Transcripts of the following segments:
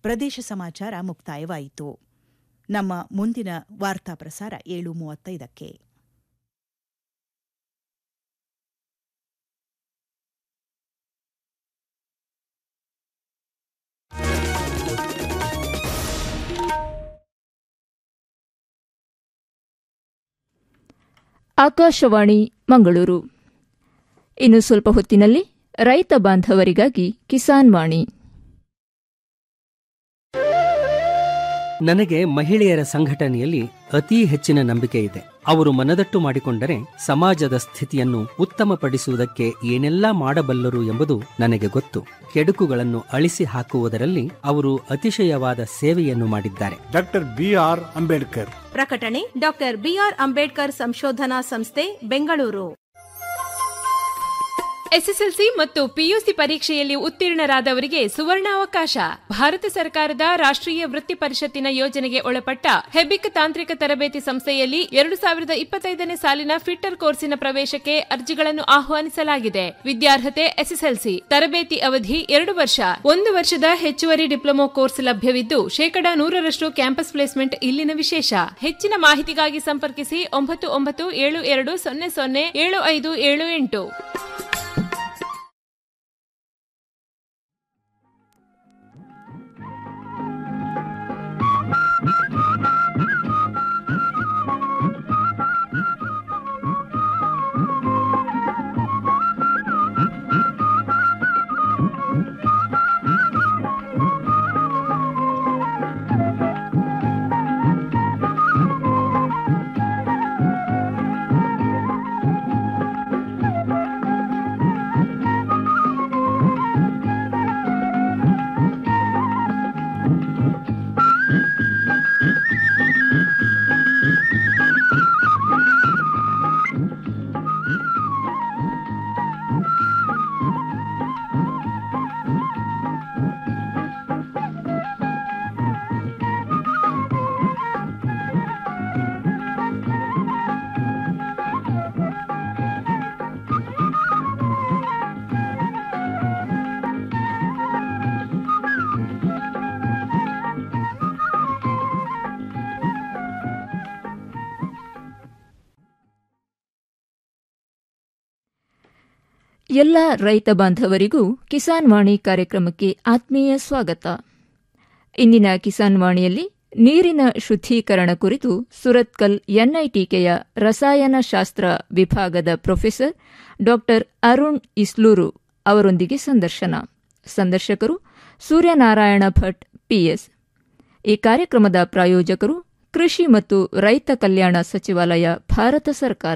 ಪ್ರದೇಶ ಸಮಾಚಾರ ಮುಕ್ತಾಯವಾಯಿತು ನಮ್ಮ ಮುಂದಿನ ವಾರ್ತಾ ಪ್ರಸಾರ ಏಳು ಮೂವತ್ತೈದಕ್ಕೆ ಆಕಾಶವಾಣಿ ಮಂಗಳೂರು ಇನ್ನು ಸ್ವಲ್ಪ ಹೊತ್ತಿನಲ್ಲಿ ರೈತ ಬಾಂಧವರಿಗಾಗಿ ಕಿಸಾನ್ ವಾಣಿ ನನಗೆ ಮಹಿಳೆಯರ ಸಂಘಟನೆಯಲ್ಲಿ ಅತೀ ಹೆಚ್ಚಿನ ನಂಬಿಕೆ ಇದೆ ಅವರು ಮನದಟ್ಟು ಮಾಡಿಕೊಂಡರೆ ಸಮಾಜದ ಸ್ಥಿತಿಯನ್ನು ಉತ್ತಮಪಡಿಸುವುದಕ್ಕೆ ಏನೆಲ್ಲಾ ಮಾಡಬಲ್ಲರು ಎಂಬುದು ನನಗೆ ಗೊತ್ತು ಕೆಡುಕುಗಳನ್ನು ಅಳಿಸಿ ಹಾಕುವುದರಲ್ಲಿ ಅವರು ಅತಿಶಯವಾದ ಸೇವೆಯನ್ನು ಮಾಡಿದ್ದಾರೆ ಡಾಕ್ಟರ್ ಬಿ ಆರ್ ಅಂಬೇಡ್ಕರ್ ಪ್ರಕಟಣೆ ಡಾಕ್ಟರ್ ಬಿಆರ್ ಅಂಬೇಡ್ಕರ್ ಸಂಶೋಧನಾ ಸಂಸ್ಥೆ ಬೆಂಗಳೂರು ಎಸ್ಎಸ್ಎಲ್ಸಿ ಮತ್ತು ಪಿಯುಸಿ ಪರೀಕ್ಷೆಯಲ್ಲಿ ಉತ್ತೀರ್ಣರಾದವರಿಗೆ ಸುವರ್ಣಾವಕಾಶ ಭಾರತ ಸರ್ಕಾರದ ರಾಷ್ಟ್ರೀಯ ವೃತ್ತಿ ಪರಿಷತ್ತಿನ ಯೋಜನೆಗೆ ಒಳಪಟ್ಟ ಹೆಬಿಕ್ ತಾಂತ್ರಿಕ ತರಬೇತಿ ಸಂಸ್ಥೆಯಲ್ಲಿ ಎರಡು ಸಾವಿರದ ಇಪ್ಪತ್ತೈದನೇ ಸಾಲಿನ ಫಿಟ್ಟರ್ ಕೋರ್ಸಿನ ಪ್ರವೇಶಕ್ಕೆ ಅರ್ಜಿಗಳನ್ನು ಆಹ್ವಾನಿಸಲಾಗಿದೆ ವಿದ್ಯಾರ್ಹತೆ ಎಸ್ಎಸ್ಎಲ್ಸಿ ತರಬೇತಿ ಅವಧಿ ಎರಡು ವರ್ಷ ಒಂದು ವರ್ಷದ ಹೆಚ್ಚುವರಿ ಡಿಪ್ಲೊಮೊ ಕೋರ್ಸ್ ಲಭ್ಯವಿದ್ದು ಶೇಕಡಾ ನೂರರಷ್ಟು ಕ್ಯಾಂಪಸ್ ಪ್ಲೇಸ್ಮೆಂಟ್ ಇಲ್ಲಿನ ವಿಶೇಷ ಹೆಚ್ಚಿನ ಮಾಹಿತಿಗಾಗಿ ಸಂಪರ್ಕಿಸಿ ಒಂಬತ್ತು ಒಂಬತ್ತು ಏಳು ಎರಡು ಸೊನ್ನೆ ಸೊನ್ನೆ ಏಳು ಐದು ಏಳು ಎಂಟು ಎಲ್ಲ ರೈತ ಬಾಂಧವರಿಗೂ ಕಿಸಾನ್ ವಾಣಿ ಕಾರ್ಯಕ್ರಮಕ್ಕೆ ಆತ್ಮೀಯ ಸ್ವಾಗತ ಇಂದಿನ ಕಿಸಾನ್ ವಾಣಿಯಲ್ಲಿ ನೀರಿನ ಶುದ್ಧೀಕರಣ ಕುರಿತು ಸುರತ್ಕಲ್ ಎನ್ಐಟಿಕೆಯ ರಸಾಯನಶಾಸ್ತ್ರ ವಿಭಾಗದ ಪ್ರೊಫೆಸರ್ ಡಾ ಅರುಣ್ ಇಸ್ಲೂರು ಅವರೊಂದಿಗೆ ಸಂದರ್ಶನ ಸಂದರ್ಶಕರು ಸೂರ್ಯನಾರಾಯಣ ಭಟ್ ಪಿಎಸ್ ಈ ಕಾರ್ಯಕ್ರಮದ ಪ್ರಾಯೋಜಕರು ಕೃಷಿ ಮತ್ತು ರೈತ ಕಲ್ಯಾಣ ಸಚಿವಾಲಯ ಭಾರತ ಸರ್ಕಾರ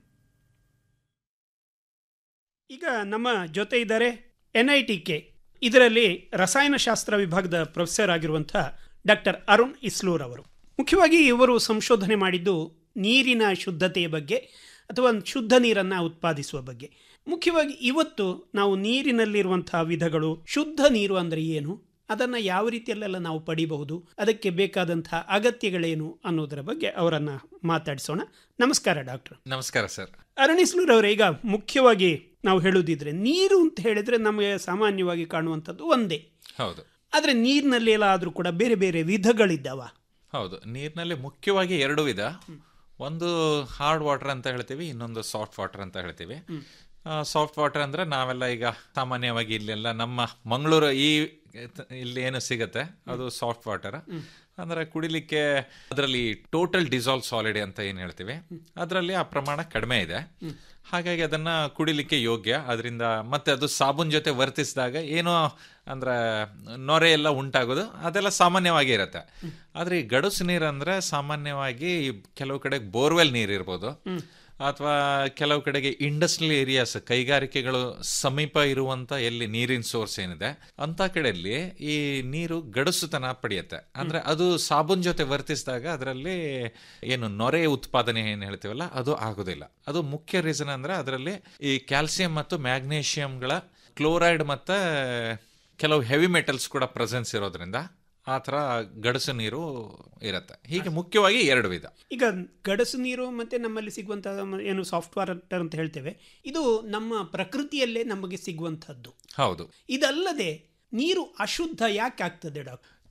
ಈಗ ನಮ್ಮ ಜೊತೆ ಇದ್ದಾರೆ ಎನ್ ಐ ಟಿ ಕೆ ಇದರಲ್ಲಿ ರಸಾಯನಶಾಸ್ತ್ರ ವಿಭಾಗದ ಪ್ರೊಫೆಸರ್ ಆಗಿರುವಂಥ ಡಾಕ್ಟರ್ ಅರುಣ್ ಇಸ್ಲೂರ್ ಅವರು ಮುಖ್ಯವಾಗಿ ಇವರು ಸಂಶೋಧನೆ ಮಾಡಿದ್ದು ನೀರಿನ ಶುದ್ಧತೆಯ ಬಗ್ಗೆ ಅಥವಾ ಶುದ್ಧ ನೀರನ್ನು ಉತ್ಪಾದಿಸುವ ಬಗ್ಗೆ ಮುಖ್ಯವಾಗಿ ಇವತ್ತು ನಾವು ನೀರಿನಲ್ಲಿರುವಂತಹ ವಿಧಗಳು ಶುದ್ಧ ನೀರು ಅಂದರೆ ಏನು ಅದನ್ನು ಯಾವ ರೀತಿಯಲ್ಲೆಲ್ಲ ನಾವು ಪಡಿಬಹುದು ಅದಕ್ಕೆ ಬೇಕಾದಂತಹ ಅಗತ್ಯಗಳೇನು ಅನ್ನೋದರ ಬಗ್ಗೆ ಅವರನ್ನು ಮಾತಾಡಿಸೋಣ ನಮಸ್ಕಾರ ಡಾಕ್ಟರ್ ನಮಸ್ಕಾರ ಸರ್ ಅರುಣಿಸ್ಲೂರ್ ಅವರೇ ಈಗ ಮುಖ್ಯವಾಗಿ ನಾವು ಹೇಳುವುದಿದ್ರೆ ನೀರು ಅಂತ ಹೇಳಿದ್ರೆ ನಮಗೆ ಸಾಮಾನ್ಯವಾಗಿ ಕಾಣುವಂಥದ್ದು ಒಂದೇ ಹೌದು ಆದರೆ ನೀರಿನಲ್ಲಿ ಎಲ್ಲಾದರೂ ಕೂಡ ಬೇರೆ ಬೇರೆ ವಿಧಗಳಿದ್ದಾವ ಹೌದು ನೀರಿನಲ್ಲಿ ಮುಖ್ಯವಾಗಿ ಎರಡು ವಿಧ ಒಂದು ಹಾರ್ಡ್ ವಾಟರ್ ಅಂತ ಹೇಳ್ತೀವಿ ಇನ್ನೊಂದು ಸಾಫ್ಟ್ ವಾಟರ್ ಅಂತ ಹೇಳ್ತೀವಿ ಸಾಫ್ಟ್ ವಾಟರ್ ಅಂದ್ರೆ ನಾವೆಲ್ಲ ಈಗ ಸಾಮಾನ್ಯವಾಗಿ ಇಲ್ಲೆಲ್ಲ ನಮ್ಮ ಮಂಗಳೂರು ಈ ಇಲ್ಲಿ ಏನು ಸಿಗತ್ತೆ ಅದು ಸಾಫ್ಟ್ ವಾಟರ್ ಅಂದ್ರೆ ಕುಡಿಲಿಕ್ಕೆ ಅದರಲ್ಲಿ ಟೋಟಲ್ ಡಿಸಾಲ್ವ್ ಸಾಲಿಡ್ ಅಂತ ಏನು ಹೇಳ್ತೀವಿ ಅದರಲ್ಲಿ ಆ ಪ್ರಮಾಣ ಕಡಿಮೆ ಇದೆ ಹಾಗಾಗಿ ಅದನ್ನ ಕುಡಿಲಿಕ್ಕೆ ಯೋಗ್ಯ ಅದರಿಂದ ಮತ್ತೆ ಅದು ಸಾಬೂನ್ ಜೊತೆ ವರ್ತಿಸಿದಾಗ ಏನೋ ಅಂದ್ರೆ ನೊರೆ ಎಲ್ಲ ಉಂಟಾಗೋದು ಅದೆಲ್ಲ ಸಾಮಾನ್ಯವಾಗಿ ಇರುತ್ತೆ ಆದ್ರೆ ಈ ಗಡುಸು ನೀರು ಅಂದ್ರೆ ಸಾಮಾನ್ಯವಾಗಿ ಕೆಲವು ಕಡೆ ಬೋರ್ವೆಲ್ ನೀರು ಇರ್ಬೋದು ಅಥವಾ ಕೆಲವು ಕಡೆಗೆ ಇಂಡಸ್ಟ್ರಿಯಲ್ ಏರಿಯಾಸ್ ಕೈಗಾರಿಕೆಗಳು ಸಮೀಪ ಇರುವಂತ ಎಲ್ಲಿ ನೀರಿನ ಸೋರ್ಸ್ ಏನಿದೆ ಅಂತ ಕಡೆಯಲ್ಲಿ ಈ ನೀರು ಗಡಸುತನ ಪಡೆಯುತ್ತೆ ಅಂದ್ರೆ ಅದು ಸಾಬೂನ್ ಜೊತೆ ವರ್ತಿಸಿದಾಗ ಅದರಲ್ಲಿ ಏನು ನೊರೆ ಉತ್ಪಾದನೆ ಏನು ಹೇಳ್ತೀವಲ್ಲ ಅದು ಆಗೋದಿಲ್ಲ ಅದು ಮುಖ್ಯ ರೀಸನ್ ಅಂದ್ರೆ ಅದರಲ್ಲಿ ಈ ಕ್ಯಾಲ್ಸಿಯಂ ಮತ್ತು ಮ್ಯಾಗ್ನೇಷಿಯಂಗಳ ಕ್ಲೋರೈಡ್ ಮತ್ತೆ ಕೆಲವು ಹೆವಿ ಮೆಟಲ್ಸ್ ಕೂಡ ಪ್ರೆಸೆನ್ಸ್ ಇರೋದ್ರಿಂದ ಆ ಥರ ಗಡಸು ನೀರು ಇರುತ್ತೆ ಹೀಗೆ ಮುಖ್ಯವಾಗಿ ಎರಡು ವಿಧ ಈಗ ಗಡಸು ನೀರು ಮತ್ತೆ ನಮ್ಮಲ್ಲಿ ಸಿಗುವಂತಹ ಏನು ಸಾಫ್ಟ್ ವಾಟರ್ ಅಂತ ಹೇಳ್ತೇವೆ ಇದು ನಮ್ಮ ಪ್ರಕೃತಿಯಲ್ಲೇ ನಮಗೆ ಸಿಗುವಂತಹದ್ದು ಹೌದು ಇದಲ್ಲದೆ ನೀರು ಅಶುದ್ಧ ಯಾಕೆ ಆಗ್ತದೆ ಡಾಕ್ಟರ್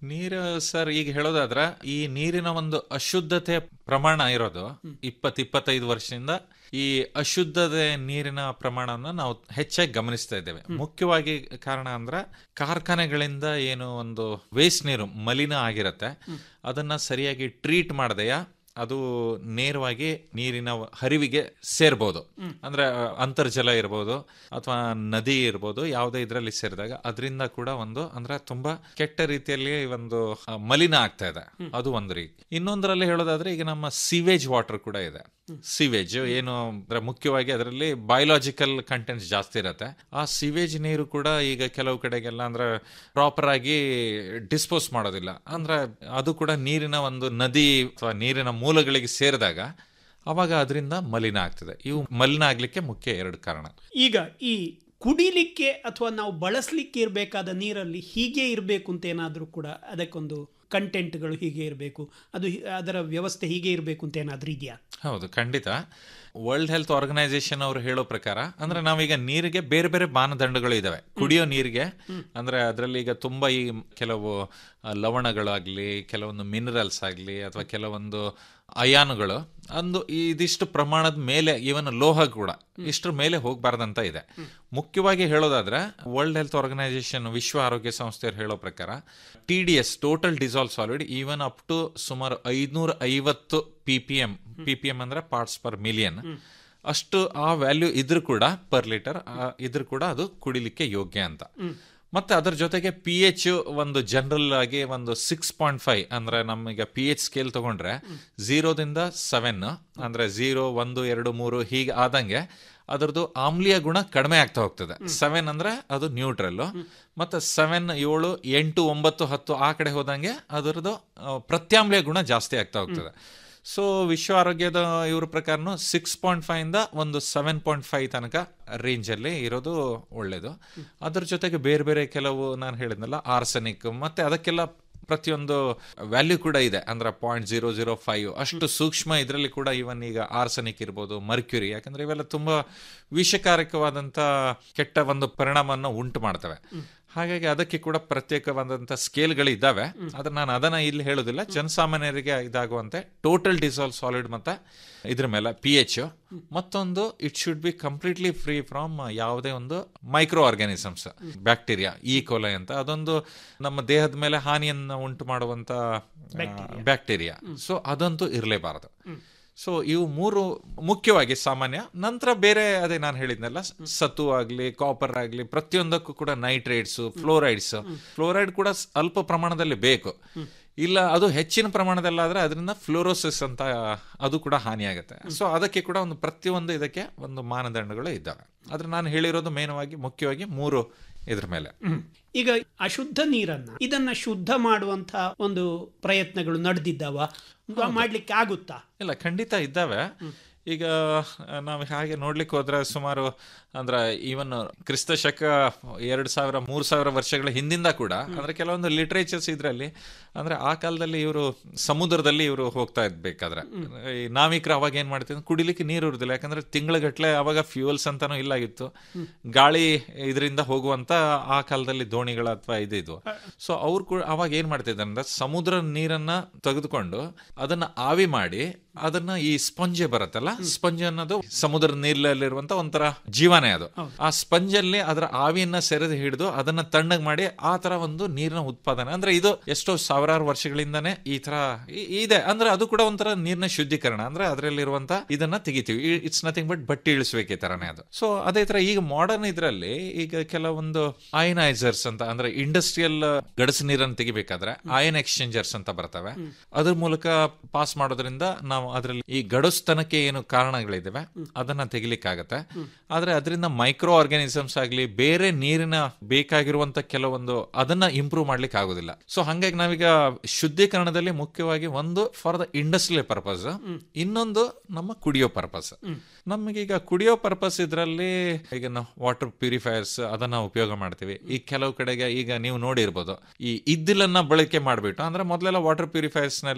ನೀರು ಸರ್ ಈಗ ಹೇಳೋದಾದ್ರ ಈ ನೀರಿನ ಒಂದು ಅಶುದ್ಧತೆ ಪ್ರಮಾಣ ಇರೋದು ಇಪ್ಪತ್ ಇಪ್ಪತ್ತೈದು ವರ್ಷದಿಂದ ಈ ಅಶುದ್ಧತೆ ನೀರಿನ ಪ್ರಮಾಣವನ್ನು ನಾವು ಹೆಚ್ಚಾಗಿ ಗಮನಿಸ್ತಾ ಇದ್ದೇವೆ ಮುಖ್ಯವಾಗಿ ಕಾರಣ ಅಂದ್ರೆ ಕಾರ್ಖಾನೆಗಳಿಂದ ಏನು ಒಂದು ವೇಸ್ಟ್ ನೀರು ಮಲಿನ ಆಗಿರತ್ತೆ ಅದನ್ನ ಸರಿಯಾಗಿ ಟ್ರೀಟ್ ಮಾಡದೆಯ ಅದು ನೇರವಾಗಿ ನೀರಿನ ಹರಿವಿಗೆ ಸೇರ್ಬೋದು ಅಂದ್ರೆ ಅಹ್, ಅಂತರ್ಜಲ ಇರ್ಬೋದು ಅಥವಾ ನದಿ ಇರ್ಬೋದು ಯಾವುದೇ ಇದರಲ್ಲಿ ಸೇರಿದಾಗ ಅದರಿಂದ ಕೂಡ ಒಂದು ಅಂದ್ರೆ ತುಂಬಾ ಕೆಟ್ಟ ರೀತಿಯಲ್ಲಿ ಒಂದು ಅಹ್, ಮಲಿನ ಆಗ್ತಾ ಇದೆ ಅದು ಒಂದು ರೀತಿ ಇನ್ನೊಂದರಲ್ಲಿ ಹೇಳೋದಾದ್ರೆ ಈಗ ನಮ್ಮ ಸಿವೇಜ್ ವಾಟರ್ ಕೂಡ ಇದೆ ಸಿವೇಜ್ ಏನು ಅಂದ್ರೆ ಮುಖ್ಯವಾಗಿ ಅದರಲ್ಲಿ ಬಯೋಲಾಜಿಕಲ್ ಕಂಟೆಂಟ್ಸ್ ಜಾಸ್ತಿ ಇರುತ್ತೆ ಆ ಸಿವೇಜ್ ನೀರು ಕೂಡ ಈಗ ಕೆಲವು ಕಡೆಗೆಲ್ಲ ಅಂದ್ರೆ ಪ್ರಾಪರ್ ಆಗಿ ಡಿಸ್ಪೋಸ್ ಮಾಡೋದಿಲ್ಲ ಅಂದ್ರೆ ಅದು ಕೂಡ ನೀರಿನ ಒಂದು ನದಿ ಅಥವಾ ನೀರಿನ ಮೂಲಗಳಿಗೆ ಸೇರಿದಾಗ ಅವಾಗ ಅದರಿಂದ ಮಲಿನ ಆಗ್ತದೆ ಇವು ಮಲಿನ ಆಗ್ಲಿಕ್ಕೆ ಮುಖ್ಯ ಎರಡು ಕಾರಣ ಈಗ ಈ ಕುಡಿಲಿಕ್ಕೆ ಅಥವಾ ನಾವು ಬಳಸಲಿಕ್ಕೆ ಇರಬೇಕಾದ ನೀರಲ್ಲಿ ಹೀಗೆ ಇರಬೇಕು ಅಂತ ಏನಾದರೂ ಕೂಡ ಅದಕ್ಕೊಂದು ಕಂಟೆಂಟ್ಗಳು ಹೀಗೆ ಇರಬೇಕು ಅದು ಹಿ- ಅದರ ವ್ಯವಸ್ಥೆ ಹೀಗೆ ಇರಬೇಕು ಅಂತ ಏನಾದರೂ ಇದೆಯಾ ಹೌದು ಖಂಡಿತ ವರ್ಲ್ಡ್ ಹೆಲ್ತ್ ಆರ್ಗನೈಸೇಷನ್ ಅವರು ಹೇಳೋ ಪ್ರಕಾರ ಅಂದ್ರೆ ನಾವೀಗ ನೀರಿಗೆ ಬೇರೆ ಬೇರೆ ಮಾನದಂಡಗಳು ಇದಾವೆ ಕುಡಿಯೋ ನೀರಿಗೆ ಅಂದ್ರೆ ಅದರಲ್ಲಿ ಈಗ ತುಂಬಾ ಈ ಕೆಲವು ಆ, ಲವಣಗಳಾಗ್ಲಿ ಕೆಲವೊಂದು ಮಿನರಲ್ಸ್ ಆಗ್ಲಿ ಅಥವಾ ಕೆಲವೊಂದು ಅಯಾನುಗಳು ಒಂದು ಇದಿಷ್ಟು ಪ್ರಮಾಣದ ಮೇಲೆ ಇವನ್ ಲೋಹ ಕೂಡ ಇಷ್ಟ್ರ ಮೇಲೆ ಹೋಗ್ಬಾರ್ದಂತ ಇದೆ ಮುಖ್ಯವಾಗಿ ಹೇಳೋದಾದ್ರೆ ವರ್ಲ್ಡ್ ಹೆಲ್ತ್ ಆರ್ಗನೈಸೇಷನ್ ವಿಶ್ವ ಆರೋಗ್ಯ ಸಂಸ್ಥೆಯವರು ಹೇಳೋ ಪ್ರಕಾರ T D S total dissolve solid even up to ಸುಮಾರು ಐದ್ನೂರ ಐವತ್ತು P P M P P M ಅಂದ್ರೆ ಪಾರ್ಟ್ಸ್ ಪರ್ ಮಿಲಿಯನ್ ಅಷ್ಟು ಆ ವ್ಯಾಲ್ಯೂ ಇದ್ರೂ ಕೂಡ ಪರ್ ಲೀಟರ್ ಇದ್ರೂ ಕೂಡ ಅದು ಕುಡಿಲಿಕ್ಕೆ ಯೋಗ್ಯ ಅಂತ ಮತ್ತೆ ಅದರ ಜೊತೆಗೆ ಪಿ ಎಚ್ ಒಂದು ಜನರಲ್ ಆಗಿ ಒಂದು ಸಿಕ್ಸ್ ಪಾಯಿಂಟ್ ಫೈವ್ ಅಂದ್ರೆ ನಮಗೆ ಪಿ ಎಚ್ ಸ್ಕೇಲ್ ತಗೊಂಡ್ರೆ ಝೀರೋದಿಂದ ಸೆವೆನ್ ಅಂದ್ರೆ ಝೀರೋ ಒಂದು ಎರಡು ಮೂರು ಹೀಗೆ ಆದಂಗೆ ಅದರದ್ದು ಆಮ್ಲೀಯ ಗುಣ ಕಡಿಮೆ ಆಗ್ತಾ ಹೋಗ್ತದೆ ಸೆವೆನ್ ಅಂದ್ರೆ ಅದು ನ್ಯೂಟ್ರಲ್ ಮತ್ತೆ ಸೆವೆನ್ ಏಳು ಎಂಟು ಒಂಬತ್ತು ಹತ್ತು ಆ ಕಡೆ ಹೋದಂಗೆ ಅದರದ್ದು ಆ, ಪ್ರತ್ಯಾಮ್ಲೀಯ ಗುಣ ಜಾಸ್ತಿ ಆಗ್ತಾ ಹೋಗ್ತದೆ ಸೊ ವಿಶ್ವ ಆರೋಗ್ಯದ ಇವ್ರ ಪ್ರಕಾರನು ಸಿಕ್ಸ್ ಪಾಯಿಂಟ್ ಫೈವ್ ಇಂದ ಒಂದು ಸೆವೆನ್ ಪಾಯಿಂಟ್ ಫೈವ್ ತನಕ ರೇಂಜ್ ಅಲ್ಲಿ ಇರೋದು ಒಳ್ಳೇದು ಅದ್ರ ಜೊತೆಗೆ ಬೇರೆ ಬೇರೆ ಕೆಲವು ನಾನು ಹೇಳಿದ್ನಲ್ಲ ಆರ್ಸನಿಕ್ ಮತ್ತೆ ಅದಕ್ಕೆಲ್ಲ ಪ್ರತಿಯೊಂದು ವ್ಯಾಲ್ಯೂ ಕೂಡ ಇದೆ ಅಂದ್ರೆ ಪಾಯಿಂಟ್ ಜೀರೋ ಜೀರೋ ಫೈವ್ ಅಷ್ಟು ಸೂಕ್ಷ್ಮ ಇದರಲ್ಲಿ ಕೂಡ ಇವನ್ ಈಗ ಆರ್ಸನಿಕ್ ಇರ್ಬೋದು ಮರ್ಕ್ಯುರಿ ಯಾಕಂದ್ರೆ ಇವೆಲ್ಲ ತುಂಬಾ ವಿಷಕಾರಕವಾದಂತ ಕೆಟ್ಟ ಒಂದು ಪರಿಣಾಮವನ್ನು ಉಂಟು ಮಾಡ್ತವೆ ಹಾಗಾಗಿ ಅದಕ್ಕೆ ಕೂಡ ಪ್ರತ್ಯೇಕವಾದಂತ ಸ್ಕೇಲ್ಗಳು ಇದ್ದಾವೆ ಆದ್ರೆ ನಾನು ಅದನ್ನ ಇಲ್ಲಿ ಹೇಳೋದಿಲ್ಲ ಜನಸಾಮಾನ್ಯರಿಗೆ ಇದಾಗುವಂತೆ ಟೋಟಲ್ ಡಿಸಾಲ್ವ್ ಸಾಲಿಡ್ ಮತ್ತೆ ಇದ್ರ ಮೇಲೆ ಪಿ ಎಚ್ ಮತ್ತೊಂದು it should be completely free from ಯಾವುದೇ ಒಂದು ಮೈಕ್ರೋ ಆರ್ಗ್ಯಾನಿಸಮ್ಸ್ ಬ್ಯಾಕ್ಟೀರಿಯಾ ಈ ಕೊಲೆ ಅಂತ ಅದೊಂದು ನಮ್ಮ ದೇಹದ ಮೇಲೆ ಹಾನಿಯನ್ನು ಉಂಟು ಮಾಡುವಂತ ಬ್ಯಾಕ್ಟೀರಿಯಾ ಸೊ ಅದಂತೂ ಇರಲೇಬಾರದು ಸೊ ಇವು ಮೂರು ಮುಖ್ಯವಾಗಿ ಸಾಮಾನ್ಯ ನಂತರ ಬೇರೆ ಅದೇ ನಾನು ಹೇಳಿದ್ನಲ್ಲ ಸತ್ತು ಆಗ್ಲಿ ಕಾಪರ್ ಆಗ್ಲಿ ಪ್ರತಿಯೊಂದಕ್ಕೂ ಕೂಡ ನೈಟ್ರೇಟ್ಸ್ ಫ್ಲೋರೈಡ್ಸ್ ಫ್ಲೋರೈಡ್ ಕೂಡ ಸ್- ಅಲ್ಪ ಪ್ರಮಾಣದಲ್ಲಿ ಬೇಕು ಇಲ್ಲ ಅದು ಹೆಚ್ಚಿನ ಪ್ರಮಾಣದಲ್ಲಾದ್ರೆ ಅದರಿಂದ ಫ್ಲೋರೋಸಿಸ್ ಅಂತ ಅದು ಕೂಡ ಹಾನಿಯಾಗುತ್ತೆ ಸೊ ಅದಕ್ಕೆ ಕೂಡ ಒಂದು ಪ್ರತಿಯೊಂದು ಇದಕ್ಕೆ ಒಂದು ಮಾನದಂಡಗಳು ಇದ್ದಾವೆ ಆದ್ರೆ ನಾನು ಹೇಳಿರೋದು ಮೇನವಾಗಿ ಮುಖ್ಯವಾಗಿ ಮೂರು ಇದ್ರ ಮೇಲೆ ಈಗ ಅಶುದ್ಧ ನೀರನ್ನ ಇದನ್ನ ಶುದ್ಧ ಮಾಡುವಂತ ಒಂದು ಪ್ರಯತ್ನಗಳು ನಡೆದಿದ್ದಾವ ಮಾಡ್ಲಿಕ್ಕೆ ಆಗುತ್ತಾ ಇಲ್ಲ ಖಂಡಿತ ಇದ್ದಾವೆ ಈಗ ನಾವು ಹಾಗೆ ನೋಡ್ಲಿಕ್ಕೆ ಹೋದ್ರೆ ಸುಮಾರು ಅಂದ್ರೆ ಈವನ್ ಕ್ರಿಸ್ತ ಶಕ ಎರಡ್ ಸಾವಿರ ಮೂರ್ ಸಾವಿರ ವರ್ಷಗಳ ಹಿಂದಿಂದ ಕೂಡ ಅಂದ್ರೆ ಕೆಲವೊಂದು ಲಿಟ್ರೇಚರ್ಸ್ ಇದ್ರಲ್ಲಿ ಅಂದ್ರೆ ಆ ಕಾಲದಲ್ಲಿ ಇವರು ಸಮುದ್ರದಲ್ಲಿ ಇವರು ಹೋಗ್ತಾ ಇದ್ಬೇಕಾದ್ರೆ ಈ ನಾವಿಕರು ಅವಾಗ ಏನ್ ಮಾಡ್ತಿದ್ರು ಕುಡಿಲಿಕ್ಕೆ ನೀರು ಇರುದಿಲ್ಲ ಯಾಕಂದ್ರೆ ತಿಂಗಳಗಟ್ಲೆ ಅವಾಗ ಫ್ಯೂಯಲ್ಸ್ ಅಂತಾನು ಇಲ್ಲ ಆಗಿತ್ತು ಗಾಳಿ ಇದರಿಂದ ಹೋಗುವಂತ ಆ ಕಾಲದಲ್ಲಿ ದೋಣಿಗಳ ಅಥವಾ ಇದಿದ್ವು ಸೊ ಅವ್ರು ಕೂಡ ಅವಾಗ ಏನ್ ಮಾಡ್ತಿದ್ದಾರೆ ಅಂದ್ರೆ ಸಮುದ್ರ ನೀರನ್ನ ತೆಗೆದುಕೊಂಡು ಅದನ್ನ ಆವಿ ಮಾಡಿ ಅದನ್ನ ಈ ಸ್ಪಂಜೆ ಬರುತ್ತಲ್ಲ ಸ್ಪಂಜ್ ಅನ್ನೋದು ಸಮುದ್ರ ನೀರಲ್ಲಿರುವಂತ ಒಂಥರ ಜೀವನೇ ಅದು ಆ ಸ್ಪಂಜ್ ಅಲ್ಲಿ ಅದರ ಆವಿಯನ್ನ ಸೆರೆದು ಹಿಡಿದು ಅದನ್ನ ತಣ್ಣಗ್ ಮಾಡಿ ಆ ತರ ಒಂದು ನೀರಿನ ಉತ್ಪಾದನೆ ಅಂದ್ರೆ ಇದು ಎಷ್ಟೋ ಸಾವಿರಾರು ವರ್ಷಗಳಿಂದಾನೇ ಈ ತರ ಇ- ಇದೆ ಅಂದ್ರೆ ಅದು ಕೂಡ ಒಂಥರ ನೀರಿನ ಶುದ್ಧೀಕರಣ ಅಂದ್ರೆ ಅದರಲ್ಲಿರುವಂತ ಇದನ್ನ ತೆಗಿತೀವಿ ಇಟ್ಸ್ ನಥಿಂಗ್ ಬಟ್ ಬಟ್ಟೆ ಇಳಿಸುವಿಕೆ ತರನೇ ಅದು ಸೊ ಅದೇ ತರ ಈಗ ಮಾಡರ್ನ್ ಇದ್ರಲ್ಲಿ ಈಗ ಕೆಲವೊಂದು ಅಯನೈಸರ್ಸ್ ಅಂತ ಅಂದ್ರೆ ಇಂಡಸ್ಟ್ರಿಯಲ್ ಗಡಸು ನೀರನ್ನು ತೆಗಿಬೇಕಾದ್ರೆ ಅಯನ್ ಎಕ್ಸ್ಚೇಂಜರ್ಸ್ ಅಂತ ಬರ್ತವೆ ಅದ್ರ ಮೂಲಕ ಪಾಸ್ ಮಾಡೋದ್ರಿಂದ ನಾವು ಅದರಲ್ಲಿ ಈ ಗಡಸ್ತನಕ್ಕೆ ಏನು ಕಾರಣಗಳಿದಾವೆ ಅದನ್ನ ತೆಗಿಲಿಕ್ಕಾಗತ್ತೆ ಆದ್ರೆ ಅದರಿಂದ ಮೈಕ್ರೋ ಆರ್ಗಾನಿಸಮ್ಸ್ ಆಗ್ಲಿ ಬೇರೆ ನೀರಿನ ಬೇಕಾಗಿರುವಂತ ಕೆಲವೊಂದು ಅದನ್ನ ಇಂಪ್ರೂವ್ ಮಾಡ್ಲಿಕ್ಕೆ ಆಗೋದಿಲ್ಲ ಸೊ ಹಂಗಾಗಿ ನಾವೀಗ ಶುದ್ಧೀಕರಣದಲ್ಲಿ ಮುಖ್ಯವಾಗಿ ಒಂದು ಫಾರ್ ದ ಇಂಡಸ್ಟ್ರಿಯಲ್ ಪರ್ಪಸ್ ಇನ್ನೊಂದು ನಮ್ಮ ಕುಡಿಯೋ ಪರ್ಪಸ್ ನಮಗೀಗ ಕುಡಿಯೋ ಪರ್ಪಸ್ ಇದರಲ್ಲಿ ಈಗ ನಾವು ವಾಟರ್ ಪ್ಯೂರಿಫೈಯರ್ಸ್ ಅದನ್ನ ಉಪಯೋಗ ಮಾಡ್ತೀವಿ ಈ ಕೆಲವು ಕಡೆಗೆ ಈಗ ನೀವು ನೋಡಿರ್ಬೋದು ಈ ಇದ್ದಿಲನ್ನ ಬಳಕೆ ಮಾಡ್ಬಿಟ್ಟು ಅಂದ್ರೆ ಮೊದಲೆಲ್ಲ ವಾಟರ್ ಪ್ಯೂರಿಫೈಯರ್ಸ್ ನಲ್ಲಿ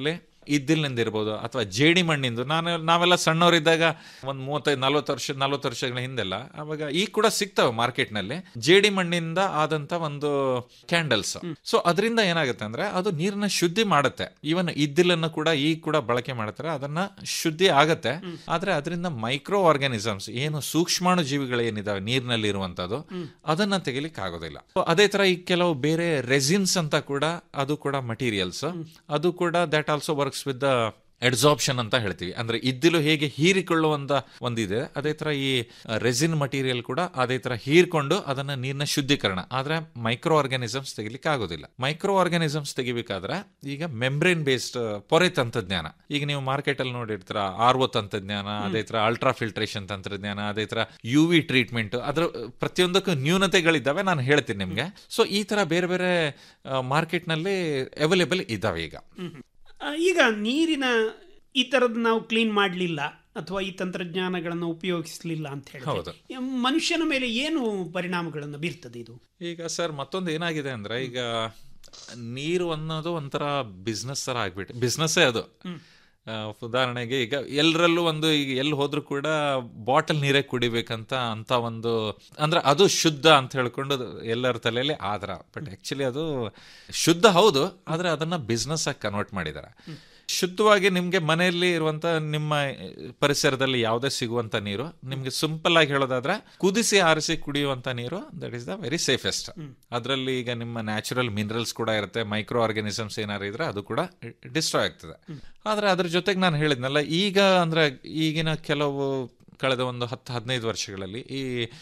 ಇದ್ದಿಲಿನಿಂದ ಇರ್ಬೋದು ಅಥವಾ ಜೇಡಿ ಮಣ್ಣಿಂದು ನಾನು ನಾವೆಲ್ಲ ಸಣ್ಣವರಿದ್ದಾಗ ಒಂದು ಮೂವತ್ತೈದು ನಲ್ವತ್ತು ವರ್ಷ ನಲ್ವತ್ತು ವರ್ಷಗಳ ಹಿಂದೆಲ್ಲ ಅವಾಗ ಈಗ ಕೂಡ ಸಿಗ್ತವೆ ಮಾರ್ಕೆಟ್ನಲ್ಲಿ ಜೇಡಿ ಮಣ್ಣಿಂದ ಆದಂತ ಒಂದು ಕ್ಯಾಂಡಲ್ಸ್ ಸೊ ಅದರಿಂದ ಏನಾಗುತ್ತೆ ಅಂದ್ರೆ ಅದು ನೀರನ್ನ ಶುದ್ಧಿ ಮಾಡುತ್ತೆ ಈವನ್ ಇದ್ದಿಲನ್ನು ಕೂಡ ಈಗ ಕೂಡ ಬಳಕೆ ಮಾಡ್ತಾರೆ ಅದನ್ನ ಶುದ್ಧಿ ಆಗತ್ತೆ ಆದ್ರೆ ಅದರಿಂದ ಮೈಕ್ರೋ ಆರ್ಗಾನಿಸಮ್ಸ್ ಏನು ಸೂಕ್ಷ್ಮಾಣು ಜೀವಿಗಳು ಏನಿದಾವೆ ನೀರಿನಲ್ಲಿ ಇರುವಂತದ್ದು ಅದನ್ನ ತೆಗಿಲಿಕ್ಕೆ ಆಗೋದಿಲ್ಲ So, ಅದೇ ತರ ಈ ಕೆಲವು ಬೇರೆ ರೆಸಿನ್ಸ್ ಅಂತ ಕೂಡ ಅದು ಕೂಡ ಮಟೀರಿಯಲ್ಸ್ ಅದು ಕೂಡ that also works with the adsorption ಅಂತ ಹೇಳ್ತೀವಿ ಅಂದ್ರೆ ಇದ್ದಿಲು ಹೇಗೆ ಹೀರಿಕೊಳ್ಳುವಂತ ಒಂದಿದೆ ಅದೇ ತರ ಈ ರೆಸಿನ್ ಮಟೀರಿಯಲ್ ಕೂಡ ಅದೇ ತರ ಹೀರ್ಕೊಂಡು ಅದನ್ನ ನೀರಿನ ಶುದ್ಧೀಕರಣ ಆದ್ರೆ ಮೈಕ್ರೋ ಆರ್ಗಾನಿಸಮ್ಸ್ ತೆಗಿಲಿಕ್ಕೆ ಆಗೋದಿಲ್ಲ ಮೈಕ್ರೋ ಆರ್ಗಾನಿಸಮ್ಸ್ ತೆಗಿಬೇಕಾದ್ರೆ ಈಗ ಮೆಂಬ್ರೇನ್ ಬೇಸ್ಡ್ ಪೊರೆ ತಂತ್ರಜ್ಞಾನ ಈಗ ನೀವು ಮಾರ್ಕೆಟ್ ಅಲ್ಲಿ ನೋಡಿರ್ತೀರ ಆರ್ ಒ ತಂತ್ರಜ್ಞಾನ ಅದೇ ತರ ಅಲ್ಟ್ರಾ ಫಿಲ್ಟ್ರೇಷನ್ ತಂತ್ರಜ್ಞಾನ ಅದೇ ತರ ಯು ವಿ ಟ್ರೀಟ್ಮೆಂಟ್ ಅದ್ರ ಪ್ರತಿಯೊಂದಕ್ಕೂ ನ್ಯೂನತೆಗಳಿದ್ದಾವೆ ನಾನು ಹೇಳ್ತೀನಿ ನಿಮ್ಗೆ ಸೊ ಈ ತರ ಬೇರೆ ಬೇರೆ ಮಾರ್ಕೆಟ್ ನಲ್ಲಿ ಅವೈಲೇಬಲ್ ಇದಾವೆ ಈಗ ಆ, ಈಗ ನೀರಿನ ಈ ಥರದ್ದು ನಾವು ಕ್ಲೀನ್ ಮಾಡಲಿಲ್ಲ ಅಥವಾ ಈ ತಂತ್ರಜ್ಞಾನಗಳನ್ನು ಉಪಯೋಗಿಸಲಿಲ್ಲ ಅಂತ ಹೌದು. ಹೇಳಿ ಮನುಷ್ಯನ ಮೇಲೆ ಏನು ಪರಿಣಾಮಗಳನ್ನು ಬೀರ್ತದೆ ಇದು ಈಗ ಸರ್ ಮತ್ತೊಂದು ಏನಾಗಿದೆ ಅಂದ್ರೆ ಈಗ ನೀರು ಅನ್ನೋದು ಒಂಥರ ಬಿಸ್ನೆಸ್ ತರ ಆಗ್ಬಿಟ್ಟು ಬಿಸ್ನೆಸ್ಸೇ ಅದು ಆ, ಉದಾಹರಣೆಗೆ ಈಗ ಎಲ್ಲರಲ್ಲೂ ಒಂದು ಈಗ ಎಲ್ಲಿ ಹೋದ್ರು ಕೂಡ ಬಾಟಲ್ ನೀರೇ ಕುಡಿಬೇಕಂತ ಅಂತ ಒಂದು ಅಂದ್ರೆ ಅದು ಶುದ್ಧ ಅಂತ ಹೇಳ್ಕೊಂಡು ಅದು ಎಲ್ಲರ ತಲೆಯಲ್ಲಿ ಆದ್ರ ಬಟ್ ಆಕ್ಚುಲಿ ಅದು ಶುದ್ಧ ಹೌದು ಆದ್ರೆ ಅದನ್ನ ಬಿಸ್ನೆಸ್ ಆಗಿ ಕನ್ವರ್ಟ್ ಮಾಡಿದ್ದಾರೆ ಶುದ್ಧವಾಗಿ ನಿಮ್ಗೆ ಮನೆಯಲ್ಲಿ ಇರುವಂತ ನಿಮ್ಮ ಪರಿಸರದಲ್ಲಿ ಯಾವುದೇ ಸಿಗುವಂತ ನೀರು ನಿಮ್ಗೆ ಸಿಂಪಲ್ ಆಗಿ ಹೇಳೋದಾದ್ರೆ ಕುದಿಸಿ ಆರಿಸಿ ಕುಡಿಯುವಂತ ನೀರು that is the very safest ಅದರಲ್ಲಿ ಈಗ ನಿಮ್ಮ ನ್ಯಾಚುರಲ್ ಮಿನರಲ್ಸ್ ಕೂಡ ಇರುತ್ತೆ ಮೈಕ್ರೋ ಆರ್ಗಾನಿಸಮ್ಸ್ ಏನಾರು ಇದ್ರೆ ಅದು ಕೂಡ ಡಿಸ್ಟ್ರಾಯ್ ಆಗ್ತದೆ ಆದ್ರೆ ಅದ್ರ ಜೊತೆಗೆ ನಾನು ಹೇಳಿದ್ನಲ್ಲ ಈಗ ಅಂದ್ರೆ ಈಗಿನ ಕೆಲವು ಕಳೆದ ಒಂದು ಹತ್ತು ಹದಿನೈದು ವರ್ಷಗಳಲ್ಲಿ ಈ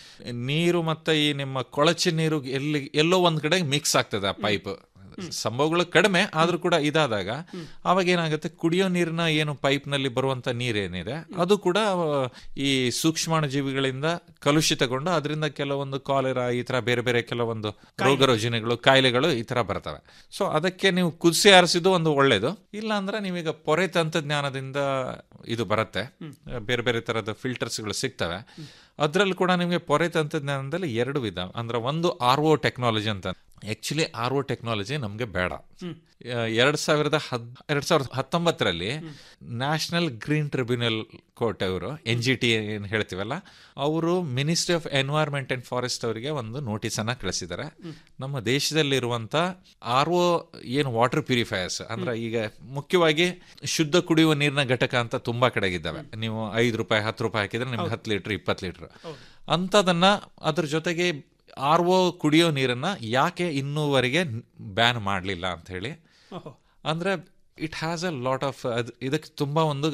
ನೀರು ಮತ್ತೆ ಈ ನಿಮ್ಮ ಕೊಳಚೆ ನೀರು ಎಲ್ಲಿ ಎಲ್ಲೋ ಒಂದ್ ಕಡೆ ಮಿಕ್ಸ್ ಆಗ್ತದೆ ಆ ಪೈಪ್ ಸಂಭವಗಳು ಕಡಿಮೆ ಆದ್ರೂ ಕೂಡ ಇದಾದಾಗ ಅವಾಗ ಏನಾಗುತ್ತೆ ಕುಡಿಯೋ ನೀರಿನ ಏನು ಪೈಪ್ ನಲ್ಲಿ ಬರುವಂತ ನೀರೇನಿದೆ ಅದು ಕೂಡ ಆ, ಈ ಸೂಕ್ಷ್ಮಾಣು ಜೀವಿಗಳಿಂದ ಕಲುಷಿತಗೊಂಡು ಅದರಿಂದ ಕೆಲವೊಂದು ಕಾಲೆರಾ ಈ ತರ ಬೇರೆ ಬೇರೆ ಕೆಲವೊಂದು ರೋಗ ರುಜಿನಗಳು ಕಾಯಿಲೆಗಳು ಈ ತರ ಬರ್ತವೆ ಸೊ ಅದಕ್ಕೆ ನೀವು ಕುದಿಸಿ ಆರಿಸಿದ್ದು ಒಂದು ಒಳ್ಳೇದು ಇಲ್ಲ ಅಂದ್ರೆ ನೀವೀಗ ಪೊರೆ ತಂತ್ರಜ್ಞಾನದಿಂದ ಇದು ಬರುತ್ತೆ ಬೇರೆ ಬೇರೆ ತರದ ಫಿಲ್ಟರ್ಸ್ಗಳು ಸಿಗ್ತವೆ ಅದ್ರಲ್ಲಿ ಕೂಡ ನಿಮಗೆ ಪೊರೆ ತಂತ್ರಜ್ಞಾನದಲ್ಲಿ ಎರಡು ವಿಧ ಅಂದ್ರೆ ಒಂದು ಆರ್ ಒ ಟೆಕ್ನಾಲಜಿ ಅಂತ ಆಕ್ಚುಲಿ ಆರ್ ಒ ಟೆಕ್ನಾಲಜಿ ನಮಗೆ ಬೇಡ ಆ, ಎರಡ್ ಸಾವಿರದ ಹದ್ ಎರಡ್ ಸಾವಿರದ ಹತ್ತೊಂಬತ್ತರಲ್ಲಿ ನ್ಯಾಷನಲ್ ಗ್ರೀನ್ ಟ್ರಿಬ್ಯುನಲ್ ಕೋರ್ಟ್ ಅವರು ಎನ್ ಜಿ ಟಿ ಏನ್ ಹೇಳ್ತೀವಲ್ಲ ಅವರು ministry of environment and forest ಅವರಿಗೆ ಒಂದು ನೋಟಿಸ್ ಅನ್ನ ಕಳಿಸಿದ್ದಾರೆ ನಮ್ಮ ದೇಶದಲ್ಲಿರುವಂತ ಆರ್ ಒ ಏನು ವಾಟರ್ ಪ್ಯೂರಿಫೈಯರ್ಸ್ ಅಂದ್ರೆ ಈಗ ಮುಖ್ಯವಾಗಿ ಶುದ್ಧ ಕುಡಿಯುವ ನೀರಿನ ಘಟಕ ಅಂತ ತುಂಬಾ ಕಡೆಗಿದ್ದಾವೆ ನೀವು ಐದು ರೂಪಾಯಿ ಹತ್ತು ರೂಪಾಯಿ ಹಾಕಿದ್ರೆ ನಿಮ್ಗೆ ಹತ್ತು ಲೀಟರ್ ಇಪ್ಪತ್ತು ಲೀಟರ್ ಅಂತದನ್ನ ಅದ್ರ ಜೊತೆಗೆ ಆರ್ ಒ ಕುಡಿಯೋ ನೀರನ್ನ ಯಾಕೆ ಇನ್ನೂವರೆಗೆ ಬ್ಯಾನ್ ಮಾಡಲಿಲ್ಲ ಅಂತ ಹೇಳಿ ಅಂದ್ರೆ it has a lot of ಇದಕ್ಕೆ ತುಂಬಾ ಒಂದು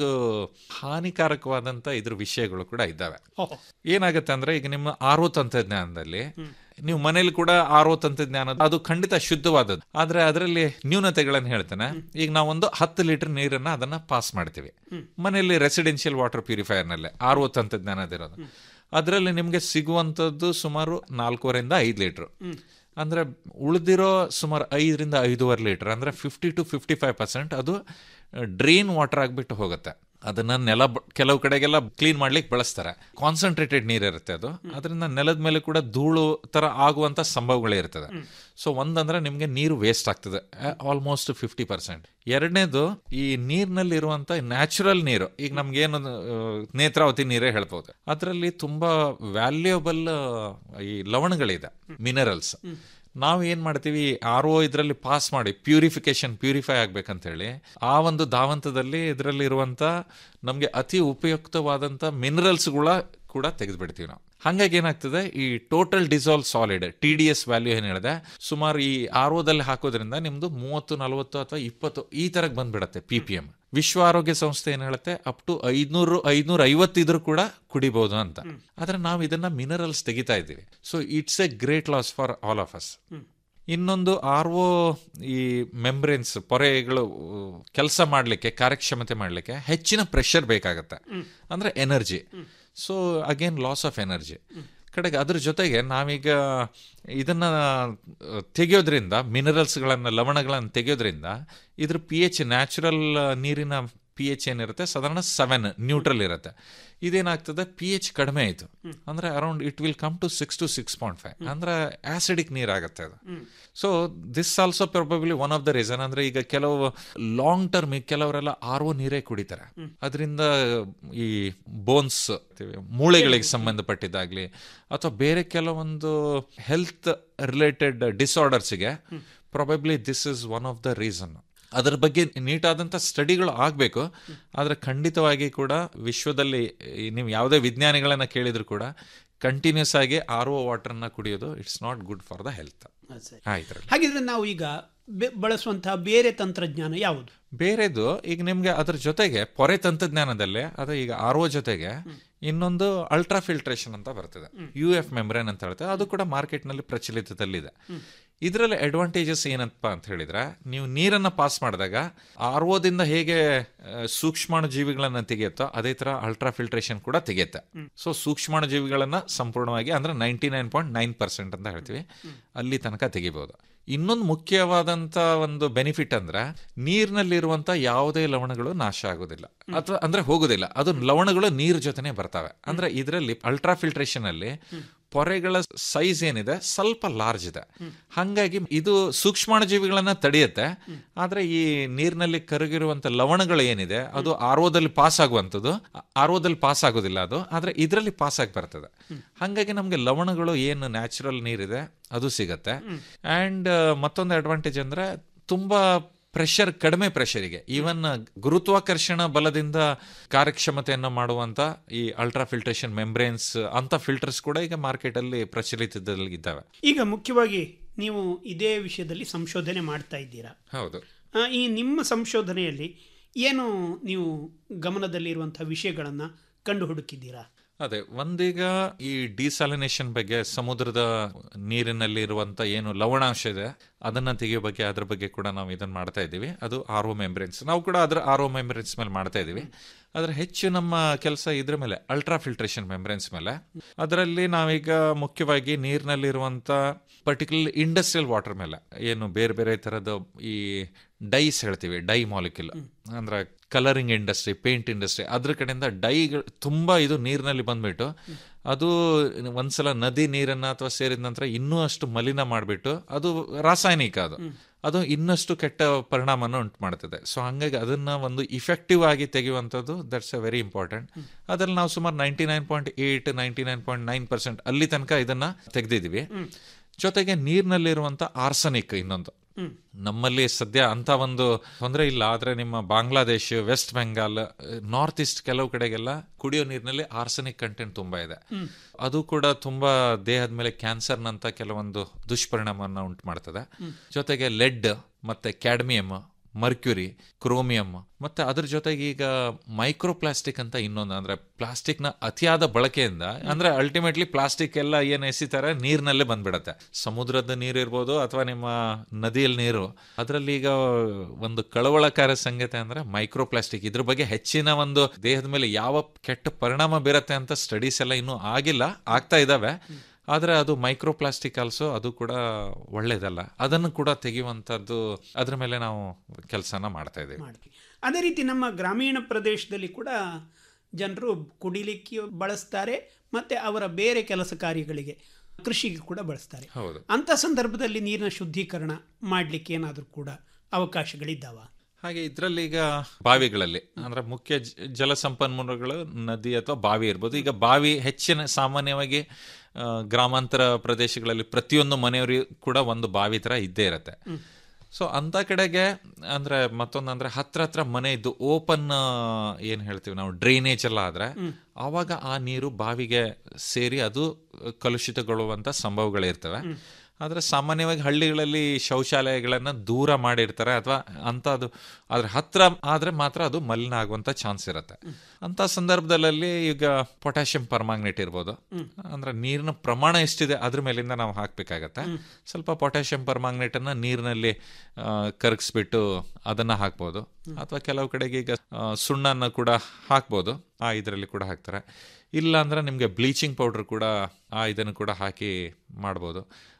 ಹಾನಿಕಾರಕವಾದಂತ ಇದ್ರ ವಿಷಯಗಳು ಕೂಡ ಇದ್ದಾವೆ ಏನಾಗುತ್ತೆ ಅಂದ್ರೆ ಈಗ ನಿಮ್ಮ ಆರ್ ಒ ತಂತ್ರಜ್ಞಾನದಲ್ಲಿ ನೀವು ಮನೇಲಿ ಕೂಡ ಆರ್ ಒ ತಂತ್ರಜ್ಞಾನ ಅದು ಖಂಡಿತ ಶುದ್ಧವಾದದ್ದು ಆದ್ರೆ ಅದರಲ್ಲಿ ನ್ಯೂನತೆಗಳನ್ನು ಹೇಳ್ತೇನೆ ಈಗ ನಾವು ಒಂದು ಹತ್ತು ಲೀಟರ್ ನೀರನ್ನ ಅದನ್ನ ಪಾಸ್ ಮಾಡ್ತೀವಿ ಮನೆಯಲ್ಲಿ ರೆಸಿಡೆನ್ಷಿಯಲ್ ವಾಟರ್ ಪ್ಯೂರಿಫೈಯರ್ ನಲ್ಲೇ ಆರ್ ಒ ತಂತ್ರಜ್ಞಾನದಿರೋದು ಅದರಲ್ಲಿ ನಿಮ್ಗೆ ಸಿಗುವಂತದ್ದು ಸುಮಾರು ನಾಲ್ಕೂವರೆಯಿಂದ ಐದು ಲೀಟರ್ ಅಂದ್ರೆ ಉಳಿದಿರೋ ಸುಮಾರು ಐದರಿಂದ ಐದೂವರೆ ಲೀಟರ್ ಅಂದ್ರೆ fifty to fifty five percent ಅದು ಡ್ರೈನ್ ವಾಟರ್ ಆಗ್ಬಿಟ್ಟು ಹೋಗುತ್ತೆ ಅದನ್ನ ನೆಲ ಬ- ಕೆಲವು ಕಡೆಗೆಲ್ಲ ಕ್ಲೀನ್ ಮಾಡ್ಲಿಕ್ಕೆ ಬಳಸ್ತಾರೆ ಕಾನ್ಸಂಟ್ರೇಟೆಡ್ ನೀರ್ ಇರುತ್ತೆ ಅದು ಅದರಿಂದ ನೆಲದ ಮೇಲೆ ಕೂಡ ಧೂಳು ತರ ಆಗುವಂತ ಸಂಭವಗಳೇ ಇರ್ತದೆ ಸೊ ಒಂದಂದ್ರೆ ನಿಮ್ಗೆ ನೀರು ವೇಸ್ಟ್ ಆಗ್ತದೆ ಆಲ್ಮೋಸ್ಟ್ ಫಿಫ್ಟಿ ಪರ್ಸೆಂಟ್ ಎರಡನೇದು ಈ ನೀರಿನಲ್ಲಿ ಇರುವಂತ ನ್ಯಾಚುರಲ್ ನೀರು ಈಗ ನಮ್ಗೆ ಏನು ನೇತ್ರಾವತಿ ನೀರೇ ಹೇಳ್ಬೋದು ಅದರಲ್ಲಿ ತುಂಬಾ ವ್ಯಾಲ್ಯೂಯಬಲ್ ಈ ಲವಣಗಳಿದೆ ಮಿನರಲ್ಸ್ ನಾವು ಏನ್ ಮಾಡ್ತೀವಿ ಆರ್ ಒ ಇದರಲ್ಲಿ ಪಾಸ್ ಮಾಡಿ ಪ್ಯೂರಿಫಿಕೇಶನ್ ಪ್ಯೂರಿಫೈ ಆಗ್ಬೇಕಂತ ಹೇಳಿ ಆ ಒಂದು ಧಾವಂತದಲ್ಲಿ ಇದರಲ್ಲಿ ಇರುವಂತ ನಮ್ಗೆ ಅತಿ ಉಪಯುಕ್ತವಾದಂತ ಮಿನರಲ್ಸ್ಗಳ ಕೂಡ ತೆಗೆದುಬಿಡ್ತೀವಿ ನಾವು ಹಂಗಾಗಿ ಏನಾಗ್ತದೆ ಈ total dissolve solid T D S value ಏನ್ ಹೇಳಿದೆ ಸುಮಾರು ಈ ಆರ್ ಒದಲ್ಲಿ ಹಾಕೋದ್ರಿಂದ ನಿಮ್ದು ಮೂವತ್ತು ನಲವತ್ತು ಅಥವಾ ಇಪ್ಪತ್ತು ಈ ತರಕ್ ಬಂದ್ಬಿಡತ್ತೆ ಪಿ ಪಿ ಎಂ ವಿಶ್ವ ಆರೋಗ್ಯ ಸಂಸ್ಥೆ ಏನ್ ಹೇಳುತ್ತೆ ಅಪ್ ಟು ಐದ್ನೂರು ಐದ್ನೂರ ಐವತ್ತಿದ್ರು ಕೂಡ ಕುಡಿಬಹುದು ಅಂತ ಆದ್ರೆ ನಾವು ಇದನ್ನ ಮಿನರಲ್ಸ್ ತೆಗಿತಾ ಇದ್ದೀವಿ so it's a great loss for all of us ಇನ್ನೊಂದು ಆರ್ ಒ ಈ ಮೆಂಬ್ರೇನ್ಸ್ ಪೊರೆಗಳು ಕೆಲಸ ಮಾಡಲಿಕ್ಕೆ ಕಾರ್ಯಕ್ಷಮತೆ ಮಾಡಲಿಕ್ಕೆ ಹೆಚ್ಚಿನ ಪ್ರೆಷರ್ ಬೇಕಾಗತ್ತೆ ಅಂದ್ರೆ energy so again loss of energy ಕಡೆಗೆ ಅದ್ರ ಜೊತೆಗೆ ನಾವೀಗ ಇದನ್ನ ಆ, ತೆಗೆಯೋದ್ರಿಂದ ಮಿನರಲ್ಸ್ಗಳನ್ನ ಲವಣಗಳನ್ನು ತೆಗೆಯೋದ್ರಿಂದ ಇದ್ರ ಪಿ ಎಚ್ ನ್ಯಾಚುರಲ್ ನೀರಿನ ಪಿ ಎಚ್ ಏನಿರುತ್ತೆ ಸಾಧಾರಣ ಸೆವೆನ್ ನ್ಯೂಟ್ರಲ್ ಇರುತ್ತೆ ಇದೇನಾಗ್ತದೆ ಪಿ ಎಚ್ ಕಡಿಮೆ ಆಯಿತು ಅಂದ್ರೆ around it will come to six to six point five ಅಂದ್ರೆ ಆಸಿಡಿಕ್ ನೀರಾಗುತ್ತೆ ಅದು so this also probably one of the reason ಅಂದ್ರೆ ಈಗ ಕೆಲವು ಲಾಂಗ್ ಟರ್ಮ್ ಕೆಲವರೆಲ್ಲ ಆರ್ ಒ ನೀರೇ ಕುಡಿತಾರೆ ಅದರಿಂದ ಈ ಬೋನ್ಸ್ ಮೂಳೆಗಳಿಗೆ ಸಂಬಂಧಪಟ್ಟಿದ್ದಾಗ್ಲಿ ಅಥವಾ ಬೇರೆ ಕೆಲವೊಂದು ಹೆಲ್ತ್ ರಿಲೇಟೆಡ್ ಡಿಸಾರ್ಡರ್ಸ್ಗೆ probably this is one of the reason ಅದರ ಬಗ್ಗೆ ನೀಟಾದಂಥ ಸ್ಟಡಿಗಳು ಆಗಬೇಕು ಆದರೆ ಖಂಡಿತವಾಗಿ ಕೂಡ ವಿಶ್ವದಲ್ಲಿ ಈ ನೀವು ಯಾವುದೇ ವಿಜ್ಞಾನಿಗಳನ್ನ ಕೇಳಿದ್ರು ಕೂಡ ಕಂಟಿನ್ಯೂಸ್ ಆಗಿ ಆರ್ ಒ ವಾಟರ್ನ ಕುಡಿಯೋದು it's not good for the health ಆಯ್ತು ಹಾಗಿದ್ರೆ ನಾವು ಈಗ ಬೆ- ಬಳಸುವಂತಹ ಬೇರೆ ತಂತ್ರಜ್ಞಾನ ಯಾವುದು ಬೇರೆದು ಈಗ ನಿಮ್ಗೆ ಅದ್ರ ಜೊತೆಗೆ ಪೊರೆ ತಂತ್ರಜ್ಞಾನದಲ್ಲೇ ಅದು ಈಗ ಆರ್ ಒ ಜೊತೆಗೆ ಇನ್ನೊಂದು ಅಲ್ಟ್ರಾ ಫಿಲ್ಟ್ರೇಷನ್ ಅಂತ ಬರ್ತದೆ ಯು ಎಫ್ ಮೆಮ್ರೇನ್ ಅಂತ ಹೇಳ್ತದೆ ಅದು ಕೂಡ ಮಾರ್ಕೆಟ್ ನಲ್ಲಿ ಪ್ರಚಲಿತದಲ್ಲಿದೆ ಇದರಲ್ಲಿ ಅಡ್ವಾಂಟೇಜಸ್ ಏನಪ್ಪ ಅಂತ ಹೇಳಿದ್ರೆ ನೀವು ನೀರನ್ನ ಪಾಸ್ ಮಾಡಿದಾಗ ಆರ್ ಒದಿಂದ ಹೇಗೆ ಆ, ಸೂಕ್ಷ್ಮಾಣು ಜೀವಿಗಳನ್ನ ತೆಗೆಯುತ್ತೋ ಅದೇ ತರ ಅಲ್ಟ್ರಾ ಫಿಲ್ಟ್ರೇಷನ್ ಕೂಡ ತೆಗೆಯುತ್ತೆ ಸೊ ಸೂಕ್ಷ್ಮಾಣು ಜೀವಿಗಳನ್ನ ಸಂಪೂರ್ಣವಾಗಿ ಅಂದ್ರೆ ninety nine point nine percent ಅಂತ ಹೇಳ್ತೀವಿ ಅಲ್ಲಿ ತನಕ ತೆಗಿಬಹುದು ಇನ್ನೊಂದು ಮುಖ್ಯವಾದಂತ ಒಂದು ಬೆನಿಫಿಟ್ ಅಂದ್ರೆ ನೀರಿನಲ್ಲಿರುವಂತ ಯಾವುದೇ ಲವಣಗಳು ನಾಶ ಆಗೋದಿಲ್ಲ ಅಥವಾ ಅಂದ್ರೆ ಹೋಗೋದಿಲ್ಲ ಅದು ಲವಣಗಳು ನೀರ್ ಜೊತೆನೆ ಬರ್ತವೆ ಅಂದ್ರೆ ಇದರಲ್ಲಿ ಅಲ್ಟ್ರಾ ಫಿಲ್ಟ್ರೇಷನ್ ಅಲ್ಲಿ ಪೊರೆಗಳ ಸೈಜ್ ಏನಿದೆ ಸ್ವಲ್ಪ ಲಾರ್ಜ್ ಇದೆ ಹಂಗಾಗಿ ಇದು ಸೂಕ್ಷ್ಮಾಣು ಜೀವಿಗಳನ್ನ ತಡೆಯುತ್ತೆ ಆದ್ರೆ ಈ ನೀರಿನಲ್ಲಿ ಕರಗಿರುವಂತ ಲವಣಗಳು ಏನಿದೆ ಅದು ಆರ್ ಓದಲ್ಲಿ ಪಾಸ್ ಆಗುವಂಥದ್ದು ಆರ್ ಓದಲ್ಲಿ ಪಾಸ್ ಆಗೋದಿಲ್ಲ ಅದು ಆದ್ರೆ ಇದರಲ್ಲಿ ಪಾಸ್ ಆಗಿ ಬರ್ತದೆ ಹಂಗಾಗಿ ನಮ್ಗೆ ಲವಣಗಳು ಏನು ನ್ಯಾಚುರಲ್ ನೀರಿದೆ ಅದು ಸಿಗತ್ತೆ ಅಂಡ್ ಮತ್ತೊಂದು ಅಡ್ವಾಂಟೇಜ್ ಅಂದ್ರೆ ತುಂಬಾ ಪ್ರೆಷರ್ ಕಡಿಮೆ ಪ್ರೆಷರಿಗೆ ಈವನ್ ಗುರುತ್ವಾಕರ್ಷಣ ಬಲದಿಂದ ಕಾರ್ಯಕ್ಷಮತೆಯನ್ನು ಮಾಡುವಂತ ಈ ಅಲ್ಟ್ರಾ ಫಿಲ್ಟ್ರೇಷನ್ ಮೆಂಬ್ರೇನ್ಸ್ ಅಂತ ಫಿಲ್ಟರ್ಸ್ ಕೂಡ ಈಗ ಮಾರ್ಕೆಟ್ ಅಲ್ಲಿ ಪ್ರಚಲಿತದಲ್ಲಿ ಇದ್ದಾವೆ ಈಗ ಮುಖ್ಯವಾಗಿ ನೀವು ಇದೇ ವಿಷಯದಲ್ಲಿ ಸಂಶೋಧನೆ ಮಾಡ್ತಾ ಇದ್ದೀರಾ ಹೌದು ಆ, ಈ ನಿಮ್ಮ ಸಂಶೋಧನೆಯಲ್ಲಿ ಏನು ನೀವು ಗಮನದಲ್ಲಿರುವಂತಹ ವಿಷಯಗಳನ್ನು ಕಂಡು ಹುಡುಕಿದ್ದೀರಾ ಅದೇ ಒಂದೀಗ ಈ ಡಿಸಾಲಿನೇಷನ್ ಬಗ್ಗೆ ಸಮುದ್ರದ ನೀರಿನಲ್ಲಿ ಇರುವಂತ ಏನು ಲವಣಾಂಶ ಇದೆ ಅದನ್ನ ತೆಗೆಯೋ ಬಗ್ಗೆ ಅದ್ರ ಬಗ್ಗೆ ಕೂಡ ನಾವು ಇದನ್ನ ಮಾಡ್ತಾ ಇದ್ದೀವಿ ಅದು ಆರ್ ಒ ಮೆಂಬ್ರೆನ್ಸ್ ನಾವು ಕೂಡ ಅದ್ರ ಆರ್ ಒ ಮೆಂಬ್ರೆನ್ಸ್ ಮೇಲೆ ಮಾಡ್ತಾ ಇದ್ದೀವಿ ಅದ್ರ ಹೆಚ್ಚು ನಮ್ಮ ಕೆಲಸ ಇದ್ರ ಮೇಲೆ ಅಲ್ಟ್ರಾ ಫಿಲ್ಟ್ರೇಷನ್ ಮೆಂಬ್ರೆನ್ಸ್ ಮೇಲೆ ಅದರಲ್ಲಿ ನಾವೀಗ ಮುಖ್ಯವಾಗಿ ನೀರಿನಲ್ಲಿರುವಂತ ಪರ್ಟಿಕ್ಯುಲರ್ ಇಂಡಸ್ಟ್ರಿಯಲ್ ವಾಟರ್ ಮೇಲೆ ಏನು ಬೇರೆ ಬೇರೆ ತರದ ಈ ಡೈಸ್ ಹೇಳ್ತೀವಿ ಡೈ ಮಾಲಿಕ್ಯೂಲ್ ಅಂದ್ರೆ ಕಲರಿಂಗ್ ಇಂಡಸ್ಟ್ರಿ ಪೇಂಟ್ ಇಂಡಸ್ಟ್ರಿ ಅದ್ರ ಕಡೆಯಿಂದ ಡೈಗಳು ತುಂಬಾ ಇದು ನೀರಿನಲ್ಲಿ ಬಂದ್ಬಿಟ್ಟು ಅದು ಒಂದ್ಸಲ ನದಿ ನೀರನ್ನ ಅಥವಾ ಸೇರಿದ ನಂತರ ಇನ್ನೂ ಅಷ್ಟು ಮಲಿನ ಮಾಡಿಬಿಟ್ಟು ಅದು ರಾಸಾಯನಿಕ ಅದು ಅದು ಇನ್ನಷ್ಟು ಕೆಟ್ಟ ಪರಿಣಾಮನ ಉಂಟು ಮಾಡ್ತದೆ ಸೊ ಹಂಗಾಗಿ ಅದನ್ನ ಒಂದು ಇಫೆಕ್ಟಿವ್ ಆಗಿ ತೆಗೆಯುವಂಥದ್ದು ದಟ್ಸ್ ಅ ವೆರಿ ಇಂಪಾರ್ಟೆಂಟ್ ಅದ್ರಲ್ಲಿ ನಾವು ಸುಮಾರು ninety nine point eight ninety nine point nine percent ಅಲ್ಲಿ ತನಕ ಇದನ್ನ ತೆಗೆದಿದ್ದೀವಿ ಜೊತೆಗೆ ನೀರಿನಲ್ಲಿರುವಂತ ಆರ್ಸನಿಕ್ ಇನ್ನೊಂದು ನಮ್ಮಲ್ಲಿ ಸದ್ಯ ಅಂತ ಒಂದು ತೊಂದರೆ ಇಲ್ಲ ಆದ್ರೆ ನಿಮ್ಮ ಬಾಂಗ್ಲಾದೇಶ್ ವೆಸ್ಟ್ ಬೆಂಗಾಲ್ ನಾರ್ತ್ ಈಸ್ಟ್ ಕೆಲವು ಕಡೆಗೆಲ್ಲ ಕುಡಿಯೋ ನೀರಿನಲ್ಲಿ ಆರ್ಸನಿಕ್ ಕಂಟೆಂಟ್ ತುಂಬಾ ಇದೆ ಅದು ಕೂಡ ತುಂಬಾ ದೇಹದ ಮೇಲೆ ಕ್ಯಾನ್ಸರ್ನಂತ ಕೆಲವೊಂದು ದುಷ್ಪರಿಣಾಮವನ್ನು ಉಂಟು ಮಾಡ್ತದೆ ಜೊತೆಗೆ ಲೆಡ್ ಮತ್ತೆ ಕ್ಯಾಡ್ಮಿಯಂ ಮರ್ಕ್ಯುರಿ ಕ್ರೋಮಿಯಂ ಮತ್ತೆ ಅದ್ರ ಜೊತೆಗೆ ಈಗ ಮೈಕ್ರೋ ಪ್ಲಾಸ್ಟಿಕ್ ಅಂತ ಇನ್ನೊಂದು ಅಂದ್ರೆ ಪ್ಲಾಸ್ಟಿಕ್ ನ ಅತಿಯಾದ ಬಳಕೆಯಿಂದ ಅಂದ್ರೆ ಅಲ್ಟಿಮೇಟ್ಲಿ ಪ್ಲಾಸ್ಟಿಕ್ ಎಲ್ಲ ಏನ್ ಎಸಿತಾರೆ ನೀರ್ನಲ್ಲೇ ಬಂದ್ಬಿಡತ್ತೆ ಸಮುದ್ರದ ನೀರು ಇರ್ಬೋದು ಅಥವಾ ನಿಮ್ಮ ನದಿಯಲ್ಲಿ ನೀರು ಅದರಲ್ಲಿ ಈಗ ಒಂದು ಕಳವಳಕಾರಿ ಸಂಗತಿ ಅಂದ್ರೆ ಮೈಕ್ರೋ ಪ್ಲಾಸ್ಟಿಕ್ ಇದ್ರ ಬಗ್ಗೆ ಹೆಚ್ಚಿನ ಒಂದು ದೇಹದ ಮೇಲೆ ಯಾವ ಕೆಟ್ಟ ಪರಿಣಾಮ ಬೀರತ್ತೆ ಅಂತ ಸ್ಟಡೀಸ್ ಎಲ್ಲ ಇನ್ನೂ ಆಗಿಲ್ಲ ಆಗ್ತಾ ಇದಾವೆ ಆದ್ರೆ ಅದು ಮೈಕ್ರೋ ಪ್ಲಾಸ್ಟಿಕ್ ಆಲ್ಸೋ ಅದು ಕೂಡ ಒಳ್ಳೇದಲ್ಲ ಅದನ್ನು ಕೂಡ ತೆಗೆಯುವಂಥದ್ದು ಅದ್ರ ಮೇಲೆ ನಾವು ಕೆಲಸನ ಮಾಡ್ತಾ ಇದ್ದೀವಿ ಮಾಡ್ತೀವಿ ಅದೇ ರೀತಿ ನಮ್ಮ ಗ್ರಾಮೀಣ ಪ್ರದೇಶದಲ್ಲಿ ಕೂಡ ಜನರು ಕುಡಿಲಿಕ್ಕೆ ಬಳಸ್ತಾರೆ ಮತ್ತೆ ಅವರ ಬೇರೆ ಕೆಲಸ ಕಾರ್ಯಗಳಿಗೆ ಕೃಷಿಗೆ ಕೂಡ ಬಳಸ್ತಾರೆ ಹೌದು ಅಂತ ಸಂದರ್ಭದಲ್ಲಿ ನೀರಿನ ಶುದ್ಧೀಕರಣ ಮಾಡಲಿಕ್ಕೆ ಏನಾದರೂ ಕೂಡ ಅವಕಾಶಗಳಿದ್ದಾವ ಹಾಗೆ ಇದರಲ್ಲಿ ಈಗ ಬಾವಿಗಳಲ್ಲಿ ಅಂದ್ರೆ ಮುಖ್ಯ ಜ- ಜಲ ಸಂಪನ್ಮೂಲಗಳು ನದಿ ಅಥವಾ ಬಾವಿ ಇರ್ಬೋದು ಈಗ ಬಾವಿ ಹೆಚ್ಚಿನ ಸಾಮಾನ್ಯವಾಗಿ ಆ, ಗ್ರಾಮಾಂತರ ಪ್ರದೇಶಗಳಲ್ಲಿ ಪ್ರತಿಯೊಂದು ಮನೆಯವರಿಗೂ ಕೂಡ ಒಂದು ಬಾವಿ ತರ ಇದ್ದೇ ಇರತ್ತೆ ಸೊ ಅಂತ ಕಡೆಗೆ ಅಂದ್ರೆ ಮತ್ತೊಂದಂದ್ರೆ ಹತ್ರ ಹತ್ರ ಮನೆ ಇದ್ದು ಓಪನ್ ಏನ್ ಹೇಳ್ತೀವಿ ನಾವು ಡ್ರೈನೇಜ್ ಎಲ್ಲ ಆದ್ರೆ ಆವಾಗ ಆ ನೀರು ಬಾವಿಗೆ ಸೇರಿ ಅದು ಕಲುಷಿತಗೊಳ್ಳುವಂತ ಸಂಭವಗಳಿರ್ತವೆ ಆದ್ರೆ ಸಾಮಾನ್ಯವಾಗಿ ಹಳ್ಳಿಗಳಲ್ಲಿ ಶೌಚಾಲಯಗಳನ್ನ ದೂರ ಮಾಡಿರ್ತಾರೆ ಅಥವಾ ಅಂತ ಅದು ಅದ್ರ ಹತ್ರ ಆದ್ರೆ ಮಾತ್ರ ಅದು ಮಲಿನ ಆಗುವಂತ ಚಾನ್ಸ್ ಇರುತ್ತೆ ಅಂತ ಸಂದರ್ಭದಲ್ಲಿ ಈಗ ಪೊಟ್ಯಾಷಿಯಂ ಪರ್ಮಾಂಗ್ನೇಟ್ ಇರ್ಬೋದು ಅಂದ್ರೆ ನೀರಿನ ಪ್ರಮಾಣ ಎಷ್ಟಿದೆ ಅದ್ರ ಮೇಲಿಂದ ನಾವು ಹಾಕ್ಬೇಕಾಗತ್ತೆ ಸ್ವಲ್ಪ ಪೊಟ್ಯಾಷಿಯಂ ಪರ್ಮಾಂಗ್ನೇಟ್ ಅನ್ನ ನೀರಿನಲ್ಲಿ ಕರಗಿಸ್ಬಿಟ್ಟು ಅದನ್ನ ಹಾಕ್ಬೋದು ಅಥವಾ ಕೆಲವು ಕಡೆಗೆ ಈಗ ಆ, ಸುಣ್ಣನ ಕೂಡ ಹಾಕ್ಬೋದು ಆ ಇದರಲ್ಲಿ ಕೂಡ ಹಾಕ್ತಾರೆ ಇಲ್ಲ ಅಂದ್ರೆ ನಿಮಗೆ ಬ್ಲೀಚಿಂಗ್ ಪೌಡರ್ ಕೂಡ ಆ ಇದನ್ನು ಕೂಡ ಹಾಕಿ ಮಾಡ್ಬೋದು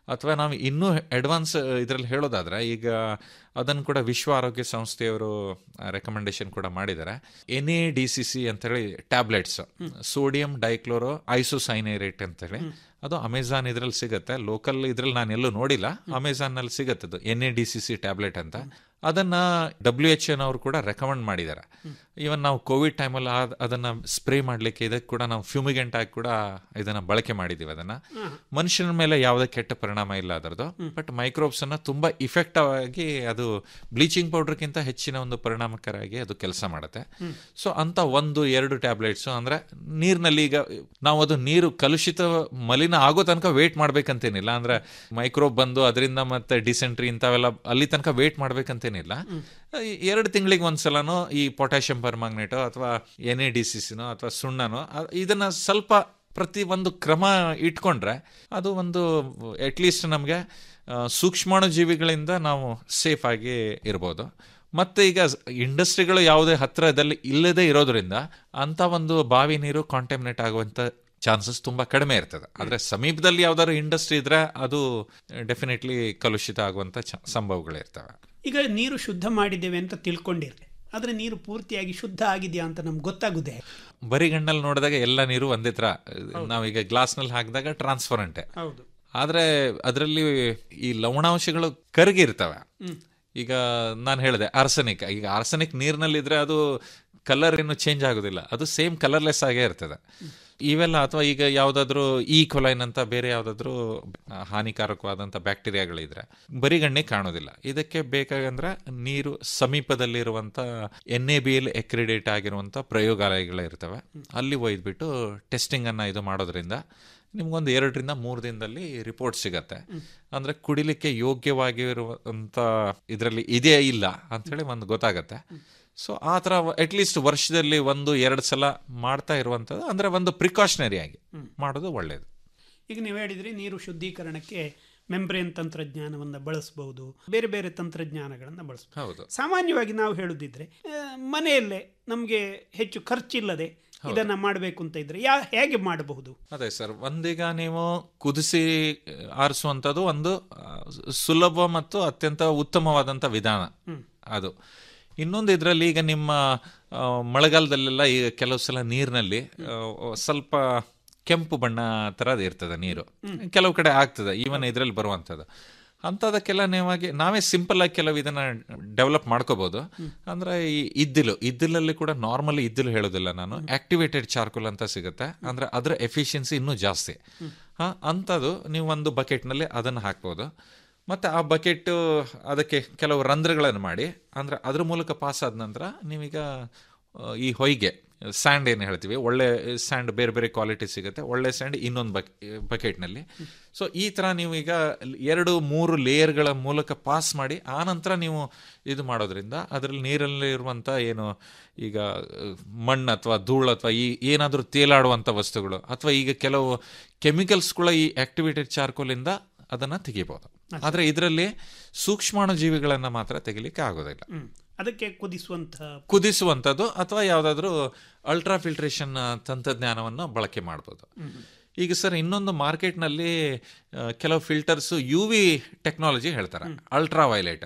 ಅಥವಾ ನಾವು ಇನ್ನೂ ಅಡ್ವಾನ್ಸ್ ಇದರಲ್ಲಿ ಹೇಳೋದಾದ್ರೆ ಈಗ ಅದನ್ನು ಕೂಡ ವಿಶ್ವ ಆರೋಗ್ಯ ಸಂಸ್ಥೆಯವರು ರೆಕಮೆಂಡೇಶನ್ ಕೂಡ ಮಾಡಿದ್ದಾರೆ N A D C C ಅಂತೇಳಿ ಟ್ಯಾಬ್ಲೆಟ್ಸ್ ಸೋಡಿಯಂ ಡೈಕ್ಲೋರೋ ಐಸೋಸೈನೈರೇಟ್ ಅಂತೇಳಿ ಅದು ಅಮೆಝಾನ್ ಇದ್ರಲ್ಲಿ ಸಿಗುತ್ತೆ ಲೋಕಲ್ ಇದ್ರಲ್ಲಿ ನಾನು ಎಲ್ಲೂ ನೋಡಿಲ್ಲ ಅಮೆಝಾನ್ ನಲ್ಲಿ ಸಿಗುತ್ತೆ ಅದು N A D C C tablet ಅಂತ ಅದನ್ನ ಡಬ್ಲ್ಯೂ ಎಚ್ ಎನ್ ಅವರು ಕೂಡ ರೆಕಮೆಂಡ್ ಮಾಡಿದ್ದಾರೆ ಈವನ್ ನಾವು ಕೋವಿಡ್ ಟೈಮಲ್ಲಿ ಅದನ್ನ ಸ್ಪ್ರೇ ಮಾಡಲಿಕ್ಕೆ ಇದಕ್ಕೆ ಕೂಡ ನಾವು ಫ್ಯೂಮಿಗೆಂಟ್ ಆಗಿ ಕೂಡ ಇದನ್ನ ಬಳಕೆ ಮಾಡಿದೀವಿ ಅದನ್ನ ಮನುಷ್ಯನ ಮೇಲೆ ಯಾವುದೇ ಕೆಟ್ಟ ಪರಿಣಾಮ ಇಲ್ಲ ಅದರದ್ದು ಬಟ್ ಮೈಕ್ರೋಬ್ಸ್ ಅನ್ನ ತುಂಬಾ ಇಫೆಕ್ಟಿವ್ ಆಗಿ ಅದು ಬ್ಲೀಚಿಂಗ್ ಪೌಡರ್ಗಿಂತ ಹೆಚ್ಚಿನ ಒಂದು ಪರಿಣಾಮಕಾರಿಯಾಗಿ ಅದು ಕೆಲಸ ಮಾಡುತ್ತೆ ಸೊ ಅಂತ ಒಂದು ಎರಡು ಟ್ಯಾಬ್ಲೆಟ್ಸ್ ಅಂದ್ರೆ ನೀರಿನಲ್ಲಿ ಈಗ ನಾವು ಅದು ನೀರು ಕಲುಷಿತ ಮಲಿನ ಆಗೋ ತನಕ ವೇಟ್ ಮಾಡ್ಬೇಕಂತೇನಿಲ್ಲ ಅಂದ್ರೆ ಮೈಕ್ರೋಬ್ ಬಂದು ಅದರಿಂದ ಮತ್ತೆ ಡಿಸೆಂಟ್ರಿ ಇಂಥವೆಲ್ಲ ಅಲ್ಲಿ ತನಕ ವೇಟ್ ಮಾಡ್ಬೇಕಂತೇನಿಲ್ಲ ಈ ಎರಡು ತಿಂಗಳಿಗೆ ಒಂದ್ಸಲನೋ ಈ ಪೊಟ್ಯಾಷಿಯಂ ಪರ್ಮಾಂಗ್ನೇಟೋ ಅಥವಾ ಎನ್ ಎ ಡಿ ಸಿ ಸಿನೋ ಅಥವಾ ಸುಣ್ಣನೋ ಅ- ಇದನ್ನ ಸ್ವಲ್ಪ ಪ್ರತಿ ಒಂದು ಕ್ರಮ ಇಟ್ಕೊಂಡ್ರೆ ಅದು ಒಂದು ಅಟ್ಲೀಸ್ಟ್ ನಮಗೆ ಸೂಕ್ಷ್ಮಾಣು ಜೀವಿಗಳಿಂದ ನಾವು ಸೇಫ್ ಆಗಿ ಇರ್ಬೋದು ಮತ್ತೆ ಈಗ ಇಂಡಸ್ಟ್ರಿಗಳು ಯಾವುದೇ ಹತ್ರದಲ್ಲಿ ಇಲ್ಲದೆ ಇರೋದ್ರಿಂದ ಅಂತ ಒಂದು ಬಾವಿ ನೀರು ಕಾಂಟಾಮಿನೇಟ್ ಆಗುವಂತ ಚಾನ್ಸಸ್ ತುಂಬಾ ಕಡಿಮೆ ಇರ್ತದೆ ಆದ್ರೆ ಸಮೀಪದಲ್ಲಿ ಯಾವ್ದಾದ್ರು ಇಂಡಸ್ಟ್ರಿ ಇದ್ರೆ ಅದು ಡೆಫಿನೆಟ್ಲಿ ಕಲುಷಿತ ಆಗುವಂತ ಚ- ಸಂಭವಗಳಿರ್ತವೆ ಈಗ ನೀರು ಶುದ್ಧ ಮಾಡಿದ್ದೇವೆ ಅಂತ ತಿಳ್ಕೊಂಡಿರ್ಲಿ ಆದರೆ ನೀರು ಪೂರ್ತಿಯಾಗಿ ಶುದ್ಧ ಆಗಿದೆಯಾ ಅಂತ ನಮ್ಗೆ ಗೊತ್ತಾಗುದೇ ಬರಿಗಣ್ಣಲ್ಲಿ ನೋಡಿದಾಗ ಎಲ್ಲ ನೀರು ಒಂದೇ ತರ ನಾವೀಗ ಗ್ಲಾಸ್ನಲ್ಲಿ ಹಾಕಿದಾಗ ಟ್ರಾನ್ಸ್ಪರೆಂಟೆ ಹೌದು ಆದ್ರೆ ಅದರಲ್ಲಿ ಈ ಲವಣಾಂಶಗಳು ಕರಗಿರ್ತವೆ ಈಗ ನಾನು ಹೇಳಿದೆ ಆರ್ಸನಿಕ್ ಈಗ ಆರ್ಸನಿಕ್ ನೀರಿನಲ್ಲಿದ್ರೆ ಅದು ಕಲರ್ ಏನು ಚೇಂಜ್ ಆಗೋದಿಲ್ಲ ಅದು ಸೇಮ್ ಕಲರ್ಲೆಸ್ ಆಗೇ ಇರ್ತದೆ ಇವೆಲ್ಲ ಅಥವಾ ಈಗ ಯಾವುದಾದ್ರೂ ಈ ಕೊಲೈನ್ ಅಂತ ಬೇರೆ ಯಾವುದಾದ್ರೂ ಹಾನಿಕಾರಕವಾದಂಥ ಬ್ಯಾಕ್ಟೀರಿಯಾಗಳಿದ್ರೆ ಬರಿಗಣ್ಣೆ ಕಾಣೋದಿಲ್ಲ ಇದಕ್ಕೆ ಬೇಕಾಗಂದ್ರೆ ನೀರು ಸಮೀಪದಲ್ಲಿರುವಂಥ N A B L accredited ಆಗಿರುವಂಥ ಪ್ರಯೋಗಾಲಯಗಳು ಇರ್ತವೆ ಅಲ್ಲಿ ಒಯ್ದ್ಬಿಟ್ಟು ಟೆಸ್ಟಿಂಗ್ ಅನ್ನ ಇದು ಮಾಡೋದ್ರಿಂದ ನಿಮ್ಗೊಂದು ಎರಡರಿಂದ ಮೂರು ದಿನದಲ್ಲಿ ರಿಪೋರ್ಟ್ ಸಿಗತ್ತೆ ಅಂದ್ರೆ ಕುಡಿಲಿಕ್ಕೆ ಯೋಗ್ಯವಾಗಿರುವಂತ ಇದರಲ್ಲಿ ಇದೆಯೇ ಇಲ್ಲ ಅಂತೇಳಿ ಒಂದು ಗೊತ್ತಾಗತ್ತೆ ಸೊ ಆ ಥರ ಅಟ್ಲೀಸ್ಟ್ ವರ್ಷದಲ್ಲಿ ಒಂದು ಎರಡು ಸಲ ಮಾಡ್ತಾ ಇರುವಂಥದ್ದು ಅಂದ್ರೆ ಒಂದು ಪ್ರಿಕಾಷನರಿ ಆಗಿ ಮಾಡೋದು ಒಳ್ಳೆಯದು ಈಗ ನೀವು ಹೇಳಿದ್ರಿ ನೀರು ಶುದ್ಧೀಕರಣಕ್ಕೆ ಮೆಂಬ್ರೇನ್ ತಂತ್ರಜ್ಞಾನವನ್ನು ಬಳಸಬಹುದು ಬೇರೆ ಬೇರೆ ತಂತ್ರಜ್ಞಾನಗಳನ್ನು ಬಳಸಬಹುದು ಹೌದು ಸಾಮಾನ್ಯವಾಗಿ ನಾವು ಹೇಳುದಿದ್ರೆ ಆ, ಮನೆಯಲ್ಲೇ ನಮಗೆ ಹೆಚ್ಚು ಖರ್ಚಿಲ್ಲದೆ ಇದನ್ನ ಮಾಡಬೇಕು ಅಂತ ಇದ್ರೆ ಯಾ ಹೇಗೆ ಮಾಡಬಹುದು ಅದೇ ಸರ್ ಒಂದೀಗ ನೀವು ಕುದಿಸಿ ಆರಿಸುವಂಥದ್ದು ಒಂದು ಆ, ಸುಲಭ ಮತ್ತು ಅತ್ಯಂತ ಉತ್ತಮವಾದಂಥ ವಿಧಾನ ಅದು ಇನ್ನೊಂದು ಇದರಲ್ಲಿ ಈಗ ನಿಮ್ಮ ಆ, ಮಳೆಗಾಲದಲ್ಲೆಲ್ಲ ಈಗ ಕೆಲವು ಸಲ ನೀರಿನಲ್ಲಿ ಆ, ಸ್ವಲ್ಪ ಕೆಂಪು ಬಣ್ಣ ಥರದ್ದು ಇರ್ತದೆ ನೀರು ಕೆಲವು ಕಡೆ ಆಗ್ತದೆ ಈವನ್ ಇದರಲ್ಲಿ ಬರುವಂಥದ್ದು ಅಂಥದಕ್ಕೆಲ್ಲ ನೀವಾಗಿ ನಾವೇ ಸಿಂಪಲ್ ಆಗಿ ಕೆಲವು ಇದನ್ನ ಡೆವಲಪ್ ಮಾಡ್ಕೋಬಹುದು ಅಂದ್ರೆ ಈ ಇದ್ದಿಲು ಇದ್ದಿಲಲ್ಲಿ ಕೂಡ ನಾರ್ಮಲಿ ಇದ್ದಿಲು ಹೇಳೋದಿಲ್ಲ ನಾನು ಆಕ್ಟಿವೇಟೆಡ್ ಚಾರ್ಕೋಲ್ ಅಂತ ಸಿಗುತ್ತೆ ಅಂದ್ರೆ ಅದರ ಎಫಿಷಿಯನ್ಸಿ ಇನ್ನೂ ಜಾಸ್ತಿ ಹಾ ಅಂಥದ್ದು ನೀವು ಒಂದು ಬಕೆಟ್ನಲ್ಲಿ ಅದನ್ನು ಹಾಕ್ಬೋದು ಮತ್ತೆ ಆ ಬಕೆಟ್ ಅದಕ್ಕೆ ಕೆಲವು ರಂಧ್ರಗಳನ್ನು ಮಾಡಿ ಅಂದ್ರೆ ಅದ್ರ ಮೂಲಕ ಪಾಸ್ ಆದ ನಂತರ ನೀವೀಗ ಆ, ಈ ಹೊಯ್ಗೆ ಸ್ಯಾಂಡ್ ಏನು ಹೇಳ್ತೀವಿ ಒಳ್ಳೆ ಸ್ಯಾಂಡ್ ಬೇರೆ ಬೇರೆ ಕ್ವಾಲಿಟಿ ಸಿಗುತ್ತೆ ಒಳ್ಳೆ ಸ್ಯಾಂಡ್ ಇನ್ನೊಂದು ಬಕ್ ಬಕೆಟ್ನಲ್ಲಿ ಸೊ ಈ ಥರ ನೀವು ಈಗ ಎರಡು ಮೂರು ಲೇಯರ್ಗಳ ಮೂಲಕ ಪಾಸ್ ಮಾಡಿ ಆ ನಂತರ ನೀವು ಇದು ಮಾಡೋದ್ರಿಂದ ಅದರಲ್ಲಿ ನೀರಲ್ಲಿ ಇರುವಂಥ ಏನು ಈಗ ಅಹ್, ಮಣ್ಣು ಅಥವಾ ಧೂಳು ಅಥವಾ ಈ ಏನಾದರೂ ತೇಲಾಡುವಂಥ ವಸ್ತುಗಳು ಅಥವಾ ಈಗ ಕೆಲವು ಕೆಮಿಕಲ್ಸ್ ಕೂಡ ಈ ಆಕ್ಟಿವೇಟೆಡ್ ಚಾರ್ಕೋಲಿಂದ ಅದನ್ನ ತೆಗಿಬಹುದು ಆದ್ರೆ ಇದರಲ್ಲಿ ಸೂಕ್ಷ್ಮಾಣು ಜೀವಿಗಳನ್ನ ಮಾತ್ರ ತೆಗಿಲಿಕ್ಕೆ ಆಗೋದಿಲ್ಲ ಅದಕ್ಕೆ ಕುದಿಸುವಂತಹ ಕುದಿಸುವಂಥದ್ದು ಅಥವಾ ಯಾವುದಾದ್ರೂ ಅಲ್ಟ್ರಾ ಫಿಲ್ಟ್ರೇಷನ್ ತಂತ್ರಜ್ಞಾನವನ್ನು ಬಳಕೆ ಮಾಡ್ಬೋದು ಈಗ ಸರ್ ಇನ್ನೊಂದು ಮಾರ್ಕೆಟ್ನಲ್ಲಿ ಆ, ಕೆಲವು ಫಿಲ್ಟರ್ಸ್ ಯು ವಿ ಟೆಕ್ನಾಲಜಿ ಹೇಳ್ತಾರೆ ಅಲ್ಟ್ರಾ ವೈಲೆಟ್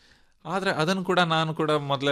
ಆದರೆ ಅದನ್ನು ಕೂಡ ನಾನು ಕೂಡ ಮೊದಲೇ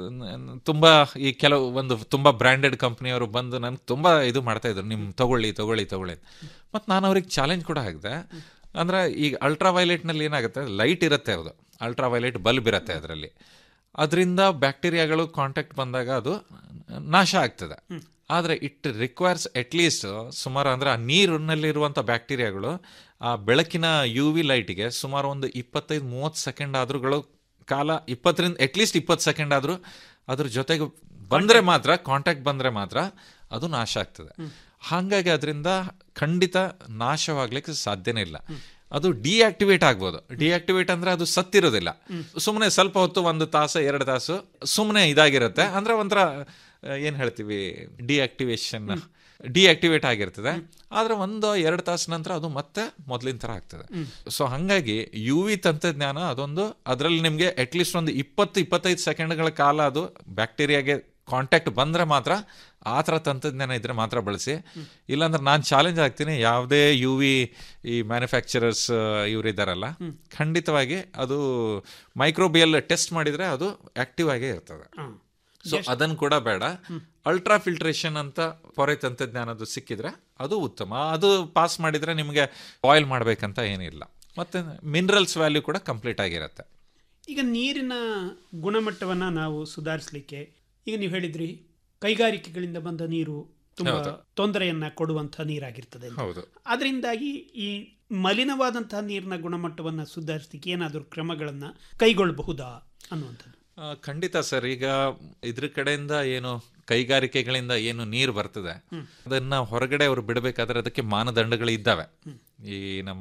ತುಂಬಾ ಈ ಕೆಲವು ಒಂದು ತುಂಬಾ ಬ್ರ್ಯಾಂಡೆಡ್ ಕಂಪ್ನಿಯವರು ಬಂದು ನನ್ಗೆ ತುಂಬಾ ಇದು ಮಾಡ್ತಾ ಇದ್ರು ನಿಮ್ ತಗೊಳ್ಳಿ ತಗೊಳ್ಳಿ ತಗೊಳ್ಳಿ ಮತ್ತು ನಾನು ಅವ್ರಿಗೆ ಚಾಲೆಂಜ್ ಕೂಡ ಹಾಕಿದೆ ಅಂದ್ರೆ ಈಗ ಅಲ್ಟ್ರಾ ವೈಲೆಟ್ನಲ್ಲಿ ಏನಾಗುತ್ತೆ ಲೈಟ್ ಇರುತ್ತೆ ಅದು ಅಲ್ಟ್ರಾ ವೈಲೆಟ್ ಬಲ್ಬ್ ಇರುತ್ತೆ ಅದರಲ್ಲಿ ಅದರಿಂದ ಬ್ಯಾಕ್ಟೀರಿಯಾಗಳು ಕಾಂಟ್ಯಾಕ್ಟ್ ಬಂದಾಗ ಅದು ನಾಶ ಆಗ್ತದೆ ಆದರೆ ಇಟ್ ರಿಕ್ವೈರ್ಸ್ ಅಟ್ಲೀಸ್ಟ್ ಸುಮಾರು ಅಂದ್ರೆ ಆ ನೀರಿನಲ್ಲಿರುವಂಥ ಬ್ಯಾಕ್ಟೀರಿಯಾಗಳು ಆ ಬೆಳಕಿನ ಯು ವಿ ಲೈಟ್ಗೆ ಸುಮಾರು ಒಂದು ಇಪ್ಪತ್ತೈದು ಮೂವತ್ತು ಸೆಕೆಂಡ್ ಆದ್ರೂಗಳು ಕಾಲ ಇಪ್ಪತ್ತರಿಂದ ಅಟ್ಲೀಸ್ಟ್ ಇಪ್ಪತ್ತು ಸೆಕೆಂಡ್ ಆದ್ರೂ ಅದ್ರ ಜೊತೆಗೆ ಬಂದ್ರೆ ಮಾತ್ರ ಕಾಂಟ್ಯಾಕ್ಟ್ ಬಂದ್ರೆ ಮಾತ್ರ ಅದು ನಾಶ ಆಗ್ತದೆ ಹಾಗಾಗಿ ಅದರಿಂದ ಖಂಡಿತ ನಾಶವಾಗ್ಲಿಕ್ಕೆ ಸಾಧ್ಯನೇ ಇಲ್ಲ ಅದು ಡಿಆಕ್ಟಿವೇಟ್ ಆಗ್ಬೋದು ಡಿಆಕ್ಟಿವೇಟ್ ಅಂದ್ರೆ ಅದು ಸತ್ತಿರೋದಿಲ್ಲ ಸುಮ್ಮನೆ ಸ್ವಲ್ಪ ಹೊತ್ತು ಒಂದು ತಾಸು ಎರಡು ತಾಸು ಸುಮ್ಮನೆ ಇದಾಗಿರುತ್ತೆ ಅಂದ್ರೆ ಒಂಥರ ಆ, ಏನ್ ಹೇಳ್ತೀವಿ ಡಿಆಕ್ಟಿವೇಶನ್ ಡಿಆಕ್ಟಿವೇಟ್ ಆಗಿರ್ತದೆ ಆದ್ರೆ ಒಂದು ಎರಡು ತಾಸು ನಂತರ ಅದು ಮತ್ತೆ ಮೊದಲಿನ ತರ ಆಗ್ತದೆ ಸೊ ಹಂಗಾಗಿ ಯು ವಿ ತಂತ್ರಜ್ಞಾನ ಅದೊಂದು ಅದರಲ್ಲಿ ನಿಮಗೆ ಅಟ್ಲೀಸ್ಟ್ ಒಂದು ಇಪ್ಪತ್ತು ಇಪ್ಪತ್ತೈದು ಸೆಕೆಂಡ್ಗಳ ಕಾಲ ಅದು ಬ್ಯಾಕ್ಟೀರಿಯಾಗೆ ಕಾಂಟ್ಯಾಕ್ಟ್ ಬಂದ್ರೆ ಮಾತ್ರ ಆ ಥರ ತಂತ್ರಜ್ಞಾನ ಇದ್ರೆ ಮಾತ್ರ ಬಳಸಿ ಇಲ್ಲಾಂದ್ರೆ ನಾನು ಚಾಲೆಂಜ್ ಆಗ್ತೀನಿ ಯಾವುದೇ ಯು ವಿ ಈ ಮ್ಯಾನುಫ್ಯಾಕ್ಚರರ್ಸ್ ಇವರಿದ್ದಾರಲ್ಲ ಖಂಡಿತವಾಗಿ ಅದು ಮೈಕ್ರೋಬಿಯಲ್ ಟೆಸ್ಟ್ ಮಾಡಿದ್ರೆ ಅದು ಆಕ್ಟಿವ್ ಆಗೇ ಇರ್ತದೆ ಸೊ ಅದನ್ನು ಕೂಡ ಬೇಡ ಅಲ್ಟ್ರಾ ಫಿಲ್ಟ್ರೇಷನ್ ಅಂತ ಪೊರೆ ತಂತ್ರಜ್ಞಾನದ್ದು ಸಿಕ್ಕಿದ್ರೆ ಅದು ಉತ್ತಮ ಅದು ಪಾಸ್ ಮಾಡಿದ್ರೆ ನಿಮಗೆ ಬಾಯ್ಲ್ ಮಾಡ್ಬೇಕಂತ ಏನಿಲ್ಲ ಮತ್ತೆ ಮಿನರಲ್ಸ್ ವ್ಯಾಲ್ಯೂ ಕೂಡ ಕಂಪ್ಲೀಟ್ ಆಗಿರುತ್ತೆ ಈಗ ನೀರಿನ ಗುಣಮಟ್ಟವನ್ನು ನಾವು ಸುಧಾರಿಸಲಿಕ್ಕೆ ಈಗ ನೀವು ಹೇಳಿದ್ರಿ ಕೈಗಾರಿಕೆಗಳಿಂದ ಬಂದ ನೀರು ತುಂಬಾ ಹೌದು. ತೊಂದರೆಯನ್ನ ಕೊಡುವಂಥ ನೀರಾಗಿರ್ತದೆ ಅಂತ. ಹೌದು ಅದರಿಂದಾಗಿ ಈ ಮಲಿನವಾದಂತಹ ನೀರಿನ ಗುಣಮಟ್ಟವನ್ನು ಸುಧಾರಿಸಲಿಕ್ಕೆ ಏನಾದರೂ ಕ್ರಮಗಳನ್ನು ಕೈಗೊಳ್ಳಬಹುದಾ ಅನ್ನುವಂಥದ್ದು ಆ, ಖಂಡಿತ ಸರ್ ಈಗ ಇದ್ರ ಕಡೆಯಿಂದ ಏನು ಕೈಗಾರಿಕೆಗಳಿಂದ ಏನು ನೀರು ಬರ್ತದೆ ಅದನ್ನ ಹೊರಗಡೆ ಅವರು ಬಿಡಬೇಕಾದ್ರೆ ಅದಕ್ಕೆ ಮಾನದಂಡಗಳು ಇದ್ದಾವೆ ಈ ನಮ್ಮ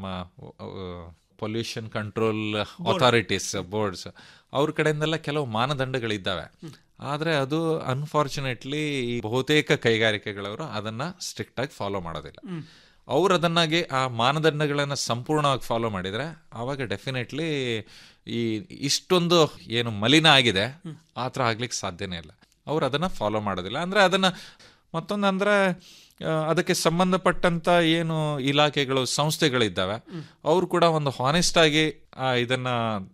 ಪೊಲ್ಯೂಷನ್ ಕಂಟ್ರೋಲ್ ಅಥಾರಿಟೀಸ್ ಬೋರ್ಡ್ಸ್ ಅವ್ರ ಕಡೆಯಿಂದೆಲ್ಲ ಕೆಲವು ಮಾನದಂಡಗಳಿದ್ದಾವೆ ಆದರೆ ಅದು ಅನ್ಫಾರ್ಚುನೇಟ್ಲಿ ಈ ಬಹುತೇಕ ಕೈಗಾರಿಕೆಗಳವರು ಅದನ್ನ ಸ್ಟ್ರಿಕ್ಟ್ ಆಗಿ ಫಾಲೋ ಮಾಡೋದಿಲ್ಲ ಅವ್ರು ಅದನ್ನಾಗಿ ಆ ಮಾನದಂಡಗಳನ್ನು ಸಂಪೂರ್ಣವಾಗಿ ಫಾಲೋ ಮಾಡಿದರೆ ಆವಾಗ ಡೆಫಿನೆಟ್ಲಿ ಈ ಇಷ್ಟೊಂದು ಏನು ಮಲಿನ ಆಗಿದೆ ಆ ಥರ ಆಗ್ಲಿಕ್ಕೆ ಸಾಧ್ಯನೇ ಇಲ್ಲ ಅವ್ರು ಅದನ್ನು ಫಾಲೋ ಮಾಡೋದಿಲ್ಲ ಅಂದರೆ ಅದನ್ನು ಮತ್ತೊಂದು ಅಂದರೆ ಅದಕ್ಕೆ ಸಂಬಂಧಪಟ್ಟಂತ ಏನು ಇಲಾಖೆಗಳು ಸಂಸ್ಥೆಗಳಿದ್ದಾವೆ ಅವರು ಕೂಡ ಒಂದು ಹಾನೆಸ್ಟ್ ಆಗಿ ಆ, ಇದನ್ನ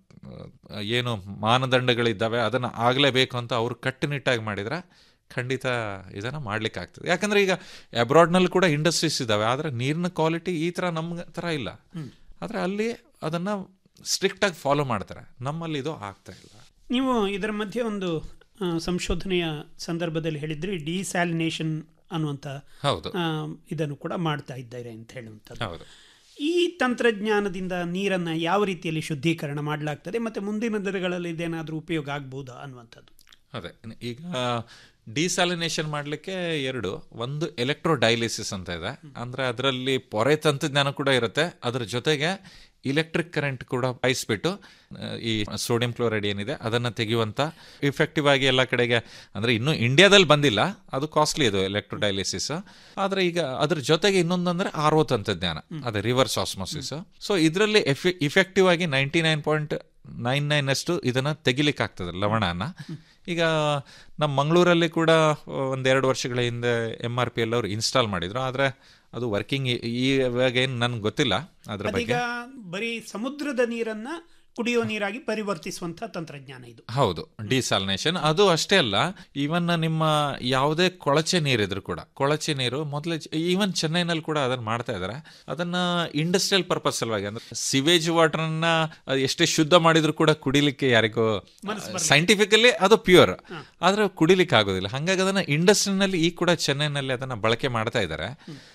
ಆ, ಏನು ಮಾನದಂಡಗಳಿದ್ದಾವೆ ಅದನ್ನು ಆಗಲೇಬೇಕು ಅಂತ ಅವರು ಕಟ್ಟುನಿಟ್ಟಾಗಿ ಮಾಡಿದ್ರೆ ಖಂಡಿತ ಇದನ್ನು ಮಾಡ್ಲಿಕ್ಕೆ ಆಗ್ತದೆ ಯಾಕಂದ್ರೆ ಈಗ ಅಬ್ರಾಡ್ನಲ್ಲಿ ಕೂಡ ಇಂಡಸ್ಟ್ರೀಸ್ ಇದ್ದಾವೆ ಆದರೆ ನೀರಿನ ಕ್ವಾಲಿಟಿ ಈ ಥರ ನಮ್ಮ ಥರ ಇಲ್ಲ ಆದರೆ ಅಲ್ಲಿ ಅದನ್ನ ಸ್ಟ್ರಿಕ್ಟ್ ಆಗಿ ಫಾಲೋ ಮಾಡ್ತಾರೆ ನಮ್ಮಲ್ಲಿ ಇದು ಆಗ್ತಾ ಇಲ್ಲ ನೀವು ಇದರ ಮಧ್ಯೆ ಒಂದು ಆ, ಸಂಶೋಧನೆಯ ಸಂದರ್ಭದಲ್ಲಿ ಹೇಳಿದ್ರಿ ಡಿಸ್ಯಾಲಿನೇಷನ್ ಅನ್ನುವಂಥ ಹೌದು ಆ, ಇದನ್ನು ಕೂಡ ಮಾಡ್ತಾ ಇದ್ದಾರೆ ಅಂತ ಹೇಳುವಂಥದ್ದು ಹೌದು ಈ ತಂತ್ರಜ್ಞಾನದಿಂದ ನೀರನ್ನು ಯಾವ ರೀತಿಯಲ್ಲಿ ಶುದ್ಧೀಕರಣ ಮಾಡಲಾಗ್ತದೆ ಮತ್ತು ಮುಂದಿನ ದಿನಗಳಲ್ಲಿ ಇದೇನಾದರೂ ಉಪಯೋಗ ಆಗ್ಬೋದಾ ಅನ್ನುವಂಥದ್ದು ಅದೇ ಈಗ ಡಿಸಾಲಿನೇಷನ್ ಮಾಡಲಿಕ್ಕೆ ಎರಡು ಒಂದು ಎಲೆಕ್ಟ್ರೋ ಡೈಲಿಸಿಸ್ ಅಂತ ಇದೆ ಅಂದ್ರೆ ಅದರಲ್ಲಿ ಪೊರೆ ತಂತ್ರಜ್ಞಾನ ಕೂಡ ಇರುತ್ತೆ ಅದರ ಜೊತೆಗೆ ಇಲೆಕ್ಟ್ರಿಕ್ ಕರೆಂಟ್ ಕೂಡ ಬಾಯಿಸ್ಬಿಟ್ಟು ಆ, ಈ ಸೋಡಿಯಂ ಕ್ಲೋರೈಡ್ ಏನಿದೆ ಅದನ್ನ ತೆಗೆಯುವಂತ ಇಫೆಕ್ಟಿವ್ ಆಗಿ ಎಲ್ಲ ಕಡೆಗೆ ಅಂದ್ರೆ ಇನ್ನು ಇಂಡಿಯಾದಲ್ಲಿ ಬಂದಿಲ್ಲ ಅದು ಕಾಸ್ಟ್ಲಿ ಇದು ಎಲೆಕ್ಟ್ರೋ ಡೈಲಿಸಿಸ್ ಆದ್ರೆ ಈಗ ಅದ್ರ ಜೊತೆಗೆ ಇನ್ನೊಂದಂದ್ರೆ ಆರ್ ಒ ತಂತ್ರಜ್ಞಾನ ಅದೇ ರಿವರ್ಸ್ ಆಸ್ಮೋಸಿಸ್ ಸೊ ಇದರಲ್ಲಿ ಇಫೆಕ್ಟಿವ್ ಆಗಿ ninety nine point nine nine ಅಷ್ಟು ಇದನ್ನ ತೆಗಿಲಿಕ್ಕೆ ಆಗ್ತದೆ ಲವಣನ ಈಗ ನಮ್ಮ ಮಂಗಳೂರಲ್ಲಿ ಕೂಡ ಒಂದೆರಡು ವರ್ಷಗಳ ಹಿಂದೆ ಎಮ್ ಆರ್ ಪಿ ಎಲ್ ಅವರು ಇನ್ಸ್ಟಾಲ್ ಮಾಡಿದ್ರು ಆದ್ರೆ ಅದು ವರ್ಕಿಂಗ್ ಇವಾಗ ಏನು ನನ್ಗೆ ಗೊತ್ತಿಲ್ಲ ಅದ್ರ ಅದೀಗ ಬಗ್ಗೆ ಬರೀ ಸಮುದ್ರದ ನೀರನ್ನ ಕುಡಿಯೋ ನೀರಾಗಿ ಪರಿವರ್ತಿಸುವಂಥ ತಂತ್ರಜ್ಞಾನ ಇದು ಹೌದು ಡಿಸಾಲಿನೇಷನ್ ಅದು ಅಷ್ಟೇ ಅಲ್ಲ ಈವನ್ ನಿಮ್ಮ ಯಾವುದೇ ಕೊಳಚೆ ನೀರಿದ್ರು ಕೂಡ ಕೊಳಚೆ ನೀರು ಮೊದಲೇ ಈವನ್ ಚೆನ್ನೈನಲ್ಲಿ ಕೂಡ ಅದನ್ನ ಮಾಡ್ತಾ ಇದಾರೆ ಅದನ್ನ ಇಂಡಸ್ಟ್ರಿಯಲ್ ಪರ್ಪಸ್ ಸಲುವಾಗಿ ಅಂದ್ರೆ ಸಿವೇಜ್ ವಾಟರ್ನ ಎಷ್ಟೇ ಶುದ್ಧ ಮಾಡಿದ್ರು ಕೂಡ ಕುಡಿಲಿಕ್ಕೆ ಯಾರಿಗೂ ಸೈಂಟಿಫಿಕಲಿ ಅದು ಪ್ಯೂರ್ ಆದ್ರೆ ಕುಡಿಲಿಕ್ಕೆ ಆಗೋದಿಲ್ಲ ಹಾಗಾಗಿ ಅದನ್ನ ಇಂಡಸ್ಟ್ರಿನಲ್ಲಿ ಈಗ ಕೂಡ ಚೆನ್ನೈನಲ್ಲಿ ಅದನ್ನ ಬಳಕೆ ಮಾಡ್ತಾ ಇದ್ದಾರೆ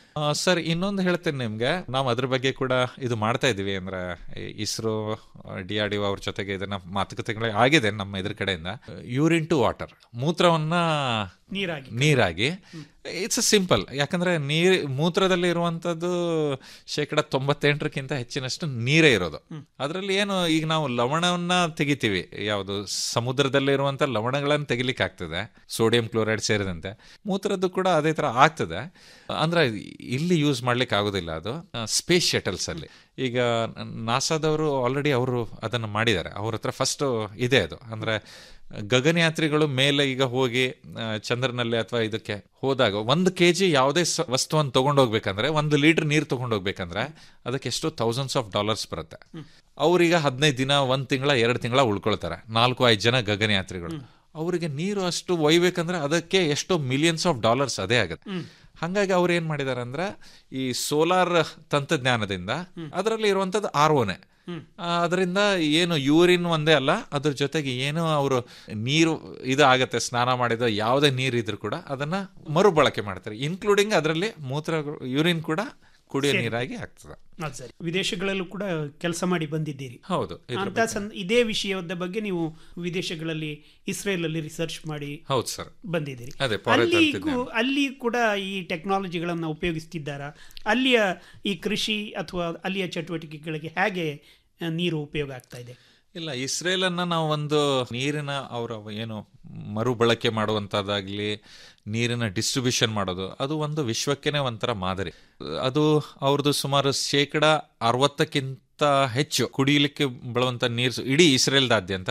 ಸರ್ ಇನ್ನೊಂದು ಹೇಳ್ತೇನೆ ನಿಮ್ಗೆ ನಾವು ಅದ್ರ ಬಗ್ಗೆ ಕೂಡ ಇದು ಮಾಡ್ತಾ ಇದೀವಿ ಅಂದ್ರೆ ಇಸ್ರೋ ಡಿ ಆರ್ ಡಿ ಅವ್ರ ಜೊತೆಗೆ ಇದನ್ನ ಮಾತುಕತೆಗಳು ಆಗಿದೆ ನಮ್ಮ ಇದ್ರ ಕಡೆಯಿಂದ ಯೂರಿನ್ ಟು ವಾಟರ್ ಮೂತ್ರವನ್ನ ನೀರಾಗಿ ನೀರಾಗಿ ಇಟ್ಸ್ ಸಿಂಪಲ್ ಯಾಕಂದ್ರೆ ನೀರ್ ಮೂತ್ರದಲ್ಲಿ ಇರುವಂತದ್ದು ಶೇಕಡ ತೊಂಬತ್ತೆಂಟರಕ್ಕಿಂತ ಹೆಚ್ಚಿನಷ್ಟು ನೀರೇ ಇರೋದು ಅದರಲ್ಲಿ ಏನು ಈಗ ನಾವು ಲವಣವನ್ನ ತೆಗಿತೀವಿ ಯಾವುದು ಸಮುದ್ರದಲ್ಲಿ ಇರುವಂತ ಲವಣಗಳನ್ನು ತೆಗಿಲಿಕ್ಕೆ ಆಗ್ತದೆ ಸೋಡಿಯಂ ಕ್ಲೋರೈಡ್ ಸೇರಿದಂತೆ ಮೂತ್ರದ್ದು ಕೂಡ ಅದೇ ತರ ಆಗ್ತದೆ ಅಂದ್ರೆ ಇಲ್ಲಿ ಯೂಸ್ ಮಾಡ್ಲಿಕ್ಕೆ ಆಗೋದಿಲ್ಲ ಅದು ಸ್ಪೇಸ್ ಶಟಲ್ಸ್ ಅಲ್ಲಿ ಈಗ ನಾಸಾದವರು ಆಲ್ರೆಡಿ ಅವರು ಅದನ್ನು ಮಾಡಿದ್ದಾರೆ ಅವ್ರ ಹತ್ರ ಫಸ್ಟ್ ಇದೆ ಅದು ಅಂದ್ರೆ ಗಗನಯಾತ್ರಿಗಳು ಮೇಲೆ ಈಗ ಹೋಗಿ ಆ, ಚಂದ್ರನಲ್ಲಿ ಅಥವಾ ಇದಕ್ಕೆ ಹೋದಾಗ ಒಂದು ಕೆ ಜಿ ಯಾವುದೇ ಸ- ವಸ್ತುವನ್ನು ತಗೊಂಡೋಗ್ಬೇಕಂದ್ರೆ ಒಂದು ಲೀಟರ್ ನೀರು ತಗೊಂಡೋಗ್ಬೇಕಂದ್ರೆ ಅದಕ್ಕೆ ಎಷ್ಟು ಥೌಸಂಡ್ಸ್ ಆಫ್ ಡಾಲರ್ಸ್ ಬರುತ್ತೆ ಅವ್ರೀಗ ಹದಿನೈದು ದಿನ ಒಂದು ತಿಂಗಳ ಎರಡು ತಿಂಗಳ ಉಳ್ಕೊಳ್ತಾರೆ ನಾಲ್ಕು ಐದು ಜನ ಗಗನಯಾತ್ರಿಗಳು ಅವರಿಗೆ ನೀರು ಅಷ್ಟು ಒಯ್ಬೇಕಂದ್ರೆ ಅದಕ್ಕೆ ಎಷ್ಟೋ ಮಿಲಿಯನ್ಸ್ ಆಫ್ ಡಾಲರ್ಸ್ ಅದೇ ಆಗುತ್ತೆ ಹಂಗಾಗಿ ಅವ್ರು ಏನ್ ಮಾಡಿದಾರೆ ಅಂದ್ರೆ ಈ ಸೋಲಾರ್ ತಂತ್ರಜ್ಞಾನದಿಂದ ಅದರಲ್ಲಿ ಇರುವಂತದ್ದು ಆರ್ ಓನೆ ಅದರಿಂದ ಏನು ಯೂರಿನ್ ಒಂದೇ ಅಲ್ಲ ಅದ್ರ ಜೊತೆಗೆ ಏನು ಅವರು ನೀರು ಇದು ಆಗತ್ತೆ ಸ್ನಾನ ಮಾಡಿದ ಯಾವುದೇ ನೀರು ಇದ್ರೂ ಕೂಡ ಅದನ್ನ ಮರುಬಳಕೆ ಮಾಡ್ತಾರೆ ಇನ್ಕ್ಲೂಡಿಂಗ್ ಅದರಲ್ಲಿ ಮೂತ್ರ ಯೂರಿನ್ ಕೂಡ ಕುಡಿಯೋ ನೀರಾಗಿ ಆಗ್ತದೆ ಅದು ಸರಿ ವಿದೇಶಗಳಲ್ಲೂ ಕೂಡ ಕೆಲಸ ಮಾಡಿ ಬಂದಿದ್ದೀರಿ ಹೌದು ಇದ್ರ ಅಂತ ಸಂ ಇದೇ ವಿಷಯದ ಬಗ್ಗೆ ನೀವು ವಿದೇಶಗಳಲ್ಲಿ ಇಸ್ರೇಲಲ್ಲಿ ರಿಸರ್ಚ್ ಮಾಡಿ ಹೌದು ಸರ್ ಬಂದಿದ್ದೀರಿ ಅದೇ, ಪೊರೆ ಅಲ್ಲಿ ತಂತ್ರಜ್ಞಾನ. ಅಲ್ಲಿ ಕೂಡ ಈ ಟೆಕ್ನಾಲಜಿಗಳನ್ನು ಉಪಯೋಗಿಸ್ತಿದ್ದಾರಾ ಅಲ್ಲಿಯ ಈ ಕೃಷಿ ಅಥವಾ ಅಲ್ಲಿಯ ಚಟುವಟಿಕೆಗಳಿಗೆ ಹೇಗೆ ಆ, ನೀರು ಉಪಯೋಗ ಆಗ್ತಾ ಇದೆ ಇಲ್ಲ ಇಸ್ರೇಲನ್ನ ನಾವು ಒಂದು ನೀರಿನ ಅವರ ಏನು ಮರುಬಳಕೆ ಮಾಡುವಂಥದ್ದಾಗ್ಲಿ ನೀರಿನ ಡಿಸ್ಟ್ರಿಬ್ಯೂಷನ್ ಮಾಡೋದು ಅದು ಒಂದು ವಿಶ್ವಕ್ಕೇನೆ ಒಂಥರ ಮಾದರಿ ಅದು ಅವ್ರದ್ದು ಸುಮಾರು ಶೇಕಡ ಅರವತ್ತಕ್ಕಿಂತ ಹೆಚ್ಚು ಕುಡಿಯಲಿಕ್ಕೆ ಬೀಳುವಂಥ ನೀರು ಇಡೀ ಇಸ್ರೇಲ್ದಾದ್ಯಂತ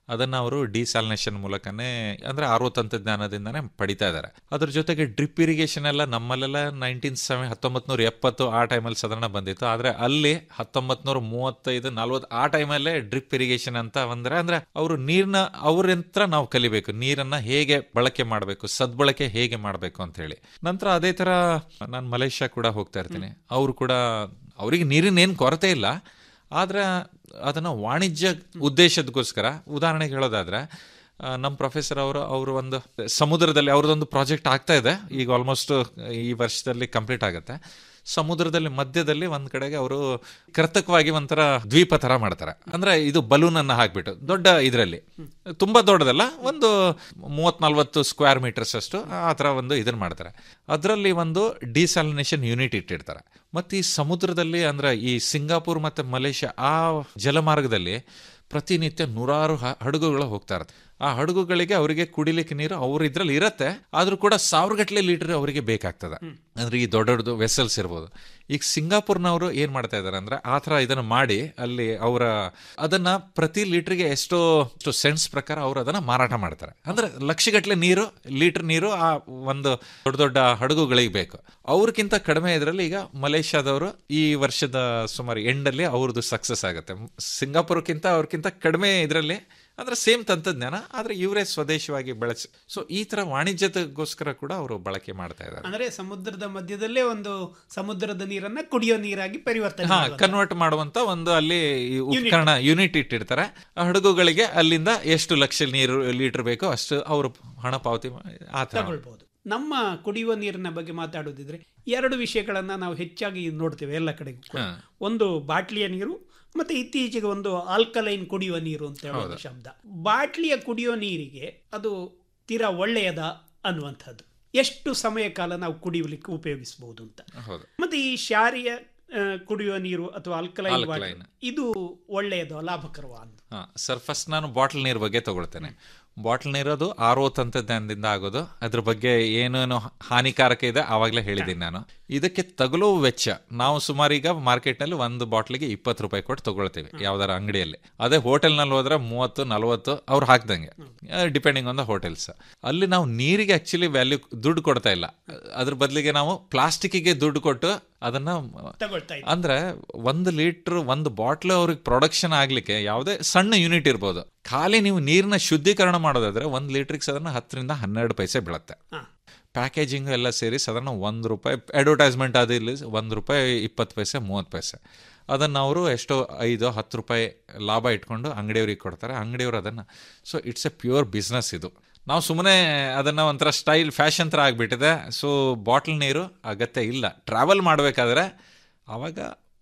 ಅದನ್ನ ಅವರು ಡಿಸಾಲಿನೇಷನ್ ಮೂಲಕನೇ ಅಂದ್ರೆ ಆರ್ಒ ತಂತ್ರಜ್ಞಾನದಿಂದಾನೇ ಪಡಿತಾ ಇದ್ದಾರೆ ಅದ್ರ ಜೊತೆಗೆ ಡ್ರಿಪ್ ಇರಿಗೇಷನ್ ಎಲ್ಲ ನಮ್ಮಲ್ಲೆಲ್ಲ ನೈನ್ಟೀನ್ ಸೆವೆನ್ ಹತ್ತೊಂಬತ್ ನೂರ ಎಪ್ಪತ್ತು ಆ ಟೈಮಲ್ಲಿ ಸಾಧಾರಣ ಬಂದಿತ್ತು ಆದ್ರೆ ಅಲ್ಲಿ ಹತ್ತೊಂಬತ್ ನೂರ ಮೂವತ್ತೈದು ನಲ್ವತ್ತು ಆ ಟೈಮಲ್ಲೇ ಡ್ರಿಪ್ ಇರಿಗೇಷನ್ ಅಂತ ಬಂದ್ರೆ ಅಂದ್ರೆ ಅವರು ನೀರ್ನ ಅವ್ರಂತ್ರ ನಾವು ಕಲಿಬೇಕು ನೀರನ್ನ ಹೇಗೆ ಬಳಕೆ ಮಾಡಬೇಕು ಸದ್ಬಳಕೆ ಹೇಗೆ ಮಾಡಬೇಕು ಅಂತ ಹೇಳಿ ನಂತರ ಅದೇ ತರ ನಾನು ಮಲೇಷ್ಯಾ ಕೂಡ ಹೋಗ್ತಾ ಇರ್ತೀನಿ ಅವರು ಕೂಡ ಅವರಿಗೆ ನೀರಿನ ಏನು ಕೊರತೆ ಇಲ್ಲ ಆದ್ರೆ ಅದನ್ನ ವಾಣಿಜ್ಯ ಉದ್ದೇಶದಗೋಸ್ಕರ ಉದಾಹರಣೆಗೆ ಹೇಳೋದಾದ್ರೆ ಆ, ನಮ್ಮ ಪ್ರೊಫೆಸರ್ ಅವರು ಅವರು ಒಂದು ಸಮುದ್ರದಲ್ಲಿ ಅವ್ರದ್ದೊಂದು ಪ್ರಾಜೆಕ್ಟ್ ಆಗ್ತಾ ಇದೆ ಈಗ ಆಲ್ಮೋಸ್ಟ್ ಈ ವರ್ಷದಲ್ಲಿ ಕಂಪ್ಲೀಟ್ ಆಗುತ್ತೆ ಸಮುದ್ರದಲ್ಲಿ ಮಧ್ಯದಲ್ಲಿ ಒಂದ್ ಕಡೆಗೆ ಅವರು ಕೃತಕವಾಗಿ ಒಂಥರ ದ್ವೀಪ ತರ ಮಾಡ್ತಾರೆ ಅಂದ್ರೆ ಇದು ಬಲೂನ್ ಅನ್ನ ಹಾಕ್ಬಿಟ್ಟು ದೊಡ್ಡ ಇದರಲ್ಲಿ ತುಂಬಾ ದೊಡ್ಡದಲ್ಲ ಒಂದು ಮೂವತ್ ನಲ್ವತ್ತು ಸ್ಕ್ವೇರ್ ಮೀಟರ್ಸ್ ಅಷ್ಟು ಆ ತರ ಒಂದು ಇದನ್ನ ಮಾಡ್ತಾರೆ ಅದರಲ್ಲಿ ಒಂದು ಡಿಸಾಲಿನೇಷನ್ ಯೂನಿಟ್ ಇಟ್ಟಿರ್ತಾರೆ ಮತ್ತೆ ಈ ಸಮುದ್ರದಲ್ಲಿ ಅಂದ್ರೆ ಈ ಸಿಂಗಾಪುರ್ ಮತ್ತೆ ಮಲೇಷ್ಯಾ ಆ ಜಲಮಾರ್ಗದಲ್ಲಿ ಪ್ರತಿನಿತ್ಯ ನೂರಾರು ಹ- ಹಡಗುಗಳು ಹೋಗ್ತಾ ಇರುತ್ತೆ ಆ ಹಡಗುಗಳಿಗೆ ಅವರಿಗೆ ಕುಡಿಲಿಕ್ಕೆ ನೀರು ಅವ್ರ ಇದ್ರಲ್ಲಿ ಇರತ್ತೆ ಆದ್ರೂ ಕೂಡ ಸಾವಿರಗಟ್ಟಲೆ ಲೀಟರ್ ಅವರಿಗೆ ಬೇಕಾಗ್ತದೆ ಅಂದ್ರೆ ಈ ದೊಡ್ಡ ದೊಡ್ಡ ವೆಸಲ್ಸ್ ಇರ್ಬೋದು ಈಗ ಸಿಂಗಾಪುರ್ನವರು ಏನ್ ಮಾಡ್ತಾ ಇದಾರೆ ಅಂದ್ರೆ ಆ ತರ ಇದನ್ನ ಮಾಡಿ ಅಲ್ಲಿ ಅವರ ಅದನ್ನ ಪ್ರತಿ ಲೀಟರ್ಗೆ ಎಷ್ಟೋ ಎಷ್ಟೋ ಸೆಂಟ್ಸ್ ಪ್ರಕಾರ ಅವರು ಅದನ್ನ ಮಾರಾಟ ಮಾಡ್ತಾರೆ ಅಂದ್ರೆ ಲಕ್ಷಗಟ್ಟಲೆ ನೀರು ಲೀಟರ್ ನೀರು ಆ ಒಂದು ದೊಡ್ಡ ದೊಡ್ಡ ಹಡಗುಗಳಿಗೆ ಬೇಕು ಅವ್ರಕ್ಕಿಂತ ಕಡಿಮೆ ಇದರಲ್ಲಿ ಈಗ ಮಲೇಷ್ಯಾದವರು ಈ ವರ್ಷದ ಸುಮಾರು ಎಂಡಲ್ಲಿ ಅವ್ರದ್ದು ಸಕ್ಸಸ್ ಆಗುತ್ತೆ ಸಿಂಗಾಪುರಕ್ಕಿಂತ ಅವ್ರಕ್ಕಿಂತ ಕಡಿಮೆ ಇದರಲ್ಲಿ ಅಂದ್ರೆ ಸೇಮ್ ತಂತ್ರಜ್ಞಾನ ಆದ್ರೆ ಇವರೇ ಸ್ವದೇಶವಾಗಿ ಬೆಳೆಸಿ ಸೊ ಈ ತರ ವಾಣಿಜ್ಯತೆಗೋಸ್ಕರ ಕೂಡ ಅವರು ಬಳಕೆ ಮಾಡ್ತಾ ಇದ್ದಾರೆ ಅಂದ್ರೆ ಸಮುದ್ರದ ಮಧ್ಯದಲ್ಲೇ ಒಂದು ಸಮುದ್ರದ ನೀರನ್ನ ಕುಡಿಯೋ ನೀರಾಗಿ ಪರಿವರ್ತನೆ ಹಾ ಮಾಡುವಂತ. ಕನ್ವರ್ಟ್ ಮಾಡುವಂತ ಒಂದು ಅಲ್ಲಿ ಈ ಉಪಕರಣ ಯೂನಿಟ್ ಇಟ್ಟಿರ್ತಾರೆ ಆ ಹಡಗುಗಳಿಗೆ ಅಲ್ಲಿಂದ ಎಷ್ಟು ಲಕ್ಷ ನೀರು ಲೀಟರ್ ಬೇಕೋ ಅಷ್ಟು ಅವರು ಹಣ ಪಾವತಿ ಮಾ- ಆ ತರ ತಗೊಳ್ಬಹುದು ನಮ್ಮ ಕುಡಿಯುವ ನೀರಿನ ಬಗ್ಗೆ ಮಾತಾಡೋದಿದ್ರೆ ಎರಡು ವಿಷಯಗಳನ್ನ ನಾವು ಹೆಚ್ಚಾಗಿ ನೋಡ್ತೇವೆ ಎಲ್ಲ ಕಡೆಗೂ ಕೂಡ. ಹಾ. ಒಂದು ಬಾಟ್ಲಿಯ ನೀರು ಮತ್ತೆ ಇತ್ತೀಚೆಗೆ ಒಂದು ಆಲ್ಕಲೈನ್ ಕುಡಿಯುವ ನೀರು ಅಂತ ಹೇಳುವ ಶಬ್ದ ಬಾಟ್ಲಿಯ ಕುಡಿಯುವ ನೀರಿಗೆ ಅದು ತೀರಾ ಒಳ್ಳೆಯದ ಅನ್ನುವಂಥದ್ದು ಎಷ್ಟು ಸಮಯ ಕಾಲ ನಾವು ಕುಡಿಯಲಿಕ್ಕೆ ಉಪಯೋಗಿಸಬಹುದು ಅಂತ ಹೌದು ಮತ್ತೆ ಈ ಶಾರಿಯ ಆ, ಕುಡಿಯುವ ನೀರು ಅಥವಾ ಆಲ್ಕಲೈನ್ Alkaline. ಇದು ಒಳ್ಳೆಯದು ಲಾಭಕರವ ಅಂತ ಹಾ ಸರ್ ಫಸ್ಟ್ ನಾನು ಬಾಟಲ್ ನೀರ್ ಬಗ್ಗೆ ತಗೊಳ್ತೇನೆ ಬಾಟಲ್ ನೀರು ಅದು ಆರ್ ಓ ತಂತ್ರಜ್ಞಾನದಿಂದ ಆಗೋದು ಅದ್ರ ಬಗ್ಗೆ ಏನೇನು ಹಾನಿಕಾರಕ ಇದೆ ಆವಾಗಲೇ ಹೇಳಿದ್ದೀನಿ ನಾನು ಇದಕ್ಕೆ ತಗುಲೋ ವೆಚ್ಚ ನಾವು ಸುಮಾರು ಈಗ ಮಾರ್ಕೆಟ್ ನಲ್ಲಿ ಒಂದು ಬಾಟ್ಲಿಗೆ ಇಪ್ಪತ್ತು ರೂಪಾಯಿ ಕೊಟ್ಟು ತಗೊಳ್ತೀವಿ ಯಾವ್ದಾರ ಅಂಗಡಿಯಲ್ಲಿ ಅದೇ ಹೋಟೆಲ್ ನಲ್ಲಿ ಹೋದ್ರೆ ಮೂವತ್ತು ನಲವತ್ತು ಅವ್ರು ಹಾಕ್ದಂಗೆ ಡಿಪೆಂಡಿಂಗ್ ಆನ್ ದ ಹೋಟೆಲ್ಸ್ ಅಲ್ಲಿ ನಾವು ನೀರಿಗೆ ಆಕ್ಚುಲಿ ವ್ಯಾಲ್ಯೂ ದುಡ್ಡು ಕೊಡ್ತಾ ಇಲ್ಲ ಅದ್ರ ಬದಲಿಗೆ ನಾವು ಪ್ಲಾಸ್ಟಿಕ್ಗೆ ದುಡ್ಡು ಕೊಟ್ಟು ಅದನ್ನ ತಗೊಳ್ತಾ ಇದ್ದೀವಿ. ಅಂದ್ರೆ ಒಂದು ಲೀಟರ್ ಒಂದು ಬಾಟ್ಲ್ ಅವ್ರಿಗೆ ಪ್ರೊಡಕ್ಷನ್ ಆಗ್ಲಿಕ್ಕೆ ಯಾವುದೇ ಸಣ್ಣ ಯೂನಿಟ್ ಇರ್ಬೋದು ಖಾಲಿ ನೀವು ನೀರಿನ ಶುದ್ಧೀಕರಣ ಮಾಡೋದಾದ್ರೆ ಒಂದು ಲೀಟರ್ಗೆ ಸಾಧಾರಣ ಹತ್ತರಿಂದ ಹನ್ನೆರಡು ಪೈಸೆ ಬೀಳುತ್ತೆ ಹಾ. ಪ್ಯಾಕೇಜಿಂಗ್ ಎಲ್ಲ ಸೇರಿ ಸಾಧಾರಣ ಒಂದು ರೂಪಾಯಿ ಅಡ್ವರ್ಟೈಸ್ಮೆಂಟ್ ಅದು ಇಲ್ಲಿ ಒಂದು ರೂಪಾಯಿ ಇಪ್ಪತ್ತು ಪೈಸೆ ಮೂವತ್ತು ಪೈಸೆ ಅದನ್ನು ಅವರು ಎಷ್ಟೋ ಐದು ಹತ್ತು ರೂಪಾಯಿ ಲಾಭ ಇಟ್ಕೊಂಡು ಅಂಗಡಿಯವ್ರಿಗೆ ಕೊಡ್ತಾರೆ ಅಂಗಡಿಯವರು ಅದನ್ನು so it's a pure business ಇದು ನಾವು ಸುಮ್ಮನೆ ಅದನ್ನು ಒಂಥರ ಸ್ಟೈಲ್ ಫ್ಯಾಷನ್ ಥರ ಆಗಿಬಿಟ್ಟಿದೆ ಸೊ ಬಾಟ್ಲ್ ನೀರು ಅಗತ್ಯ ಇಲ್ಲ ಟ್ರಾವೆಲ್ ಮಾಡಬೇಕಾದ್ರೆ ಆವಾಗ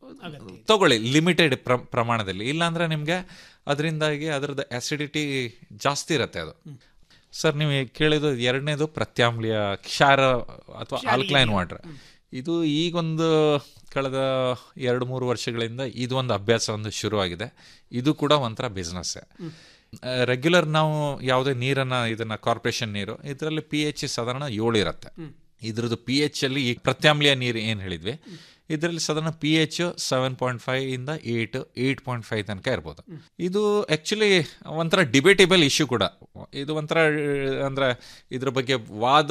ತಗೊಳ್ಳಿ ಲಿಮಿಟೆಡ್ ಪ್ರ ಪ್ರಮಾಣದಲ್ಲಿ ಇಲ್ಲಾಂದ್ರೆ ನಿಮಗೆ ಅದರಿಂದಾಗಿ ಅದರದ್ದು ಆಸಿಡಿಟಿ ಜಾಸ್ತಿ ಇರುತ್ತೆ ಅದು ಸರ್ ನೀವು ಕೇಳಿದ್ದು ಎರಡನೇದು ಪ್ರತ್ಯಾಮ್ಲೀಯ ಕ್ಷಾರ ಅಥವಾ ಆಲ್ಕಲೈನ್ ವಾಟರ್ ಇದು ಈಗೊಂದು ಕಳೆದ ಎರಡು ಮೂರು ವರ್ಷಗಳಿಂದ ಇದು ಒಂದು ಅಭ್ಯಾಸ ಒಂದು ಶುರುವಾಗಿದೆ ಇದು ಕೂಡ ಒಂಥರ ಬಿಸ್ನೆಸ್ ರೆಗ್ಯುಲರ್ ನಾವು ಯಾವುದೇ ನೀರನ್ನ ಇದನ್ನ ಕಾರ್ಪೊರೇಷನ್ ನೀರು ಇದರಲ್ಲಿ ಪಿ ಎಚ್ ಸಾಧಾರಣ ಏಳು ಇರುತ್ತೆ ಇದ್ರದ್ದು ಪಿ ಎಚ್ ಅಲ್ಲಿ ಈ ಪ್ರತ್ಯಾಮ್ಲೀಯ ನೀರು ಏನು ಹೇಳಿದ್ವಿ ಇದರಲ್ಲಿ ಸಾಧಾರಣ P H seven point five ಇಂದ ಏಟ್ ಏಟ್ ಪಾಯಿಂಟ್ ಫೈವ್ ತನಕ ಇರ್ಬೋದು ಇದು ಆಕ್ಚುಲಿ ಒಂಥರ ಡಿಬೇಟೇಬಲ್ ಇಶ್ಯೂ ಕೂಡ ಇದು ಒಂಥರ ಅಂದ್ರೆ ಇದ್ರ ಬಗ್ಗೆ ವಾದ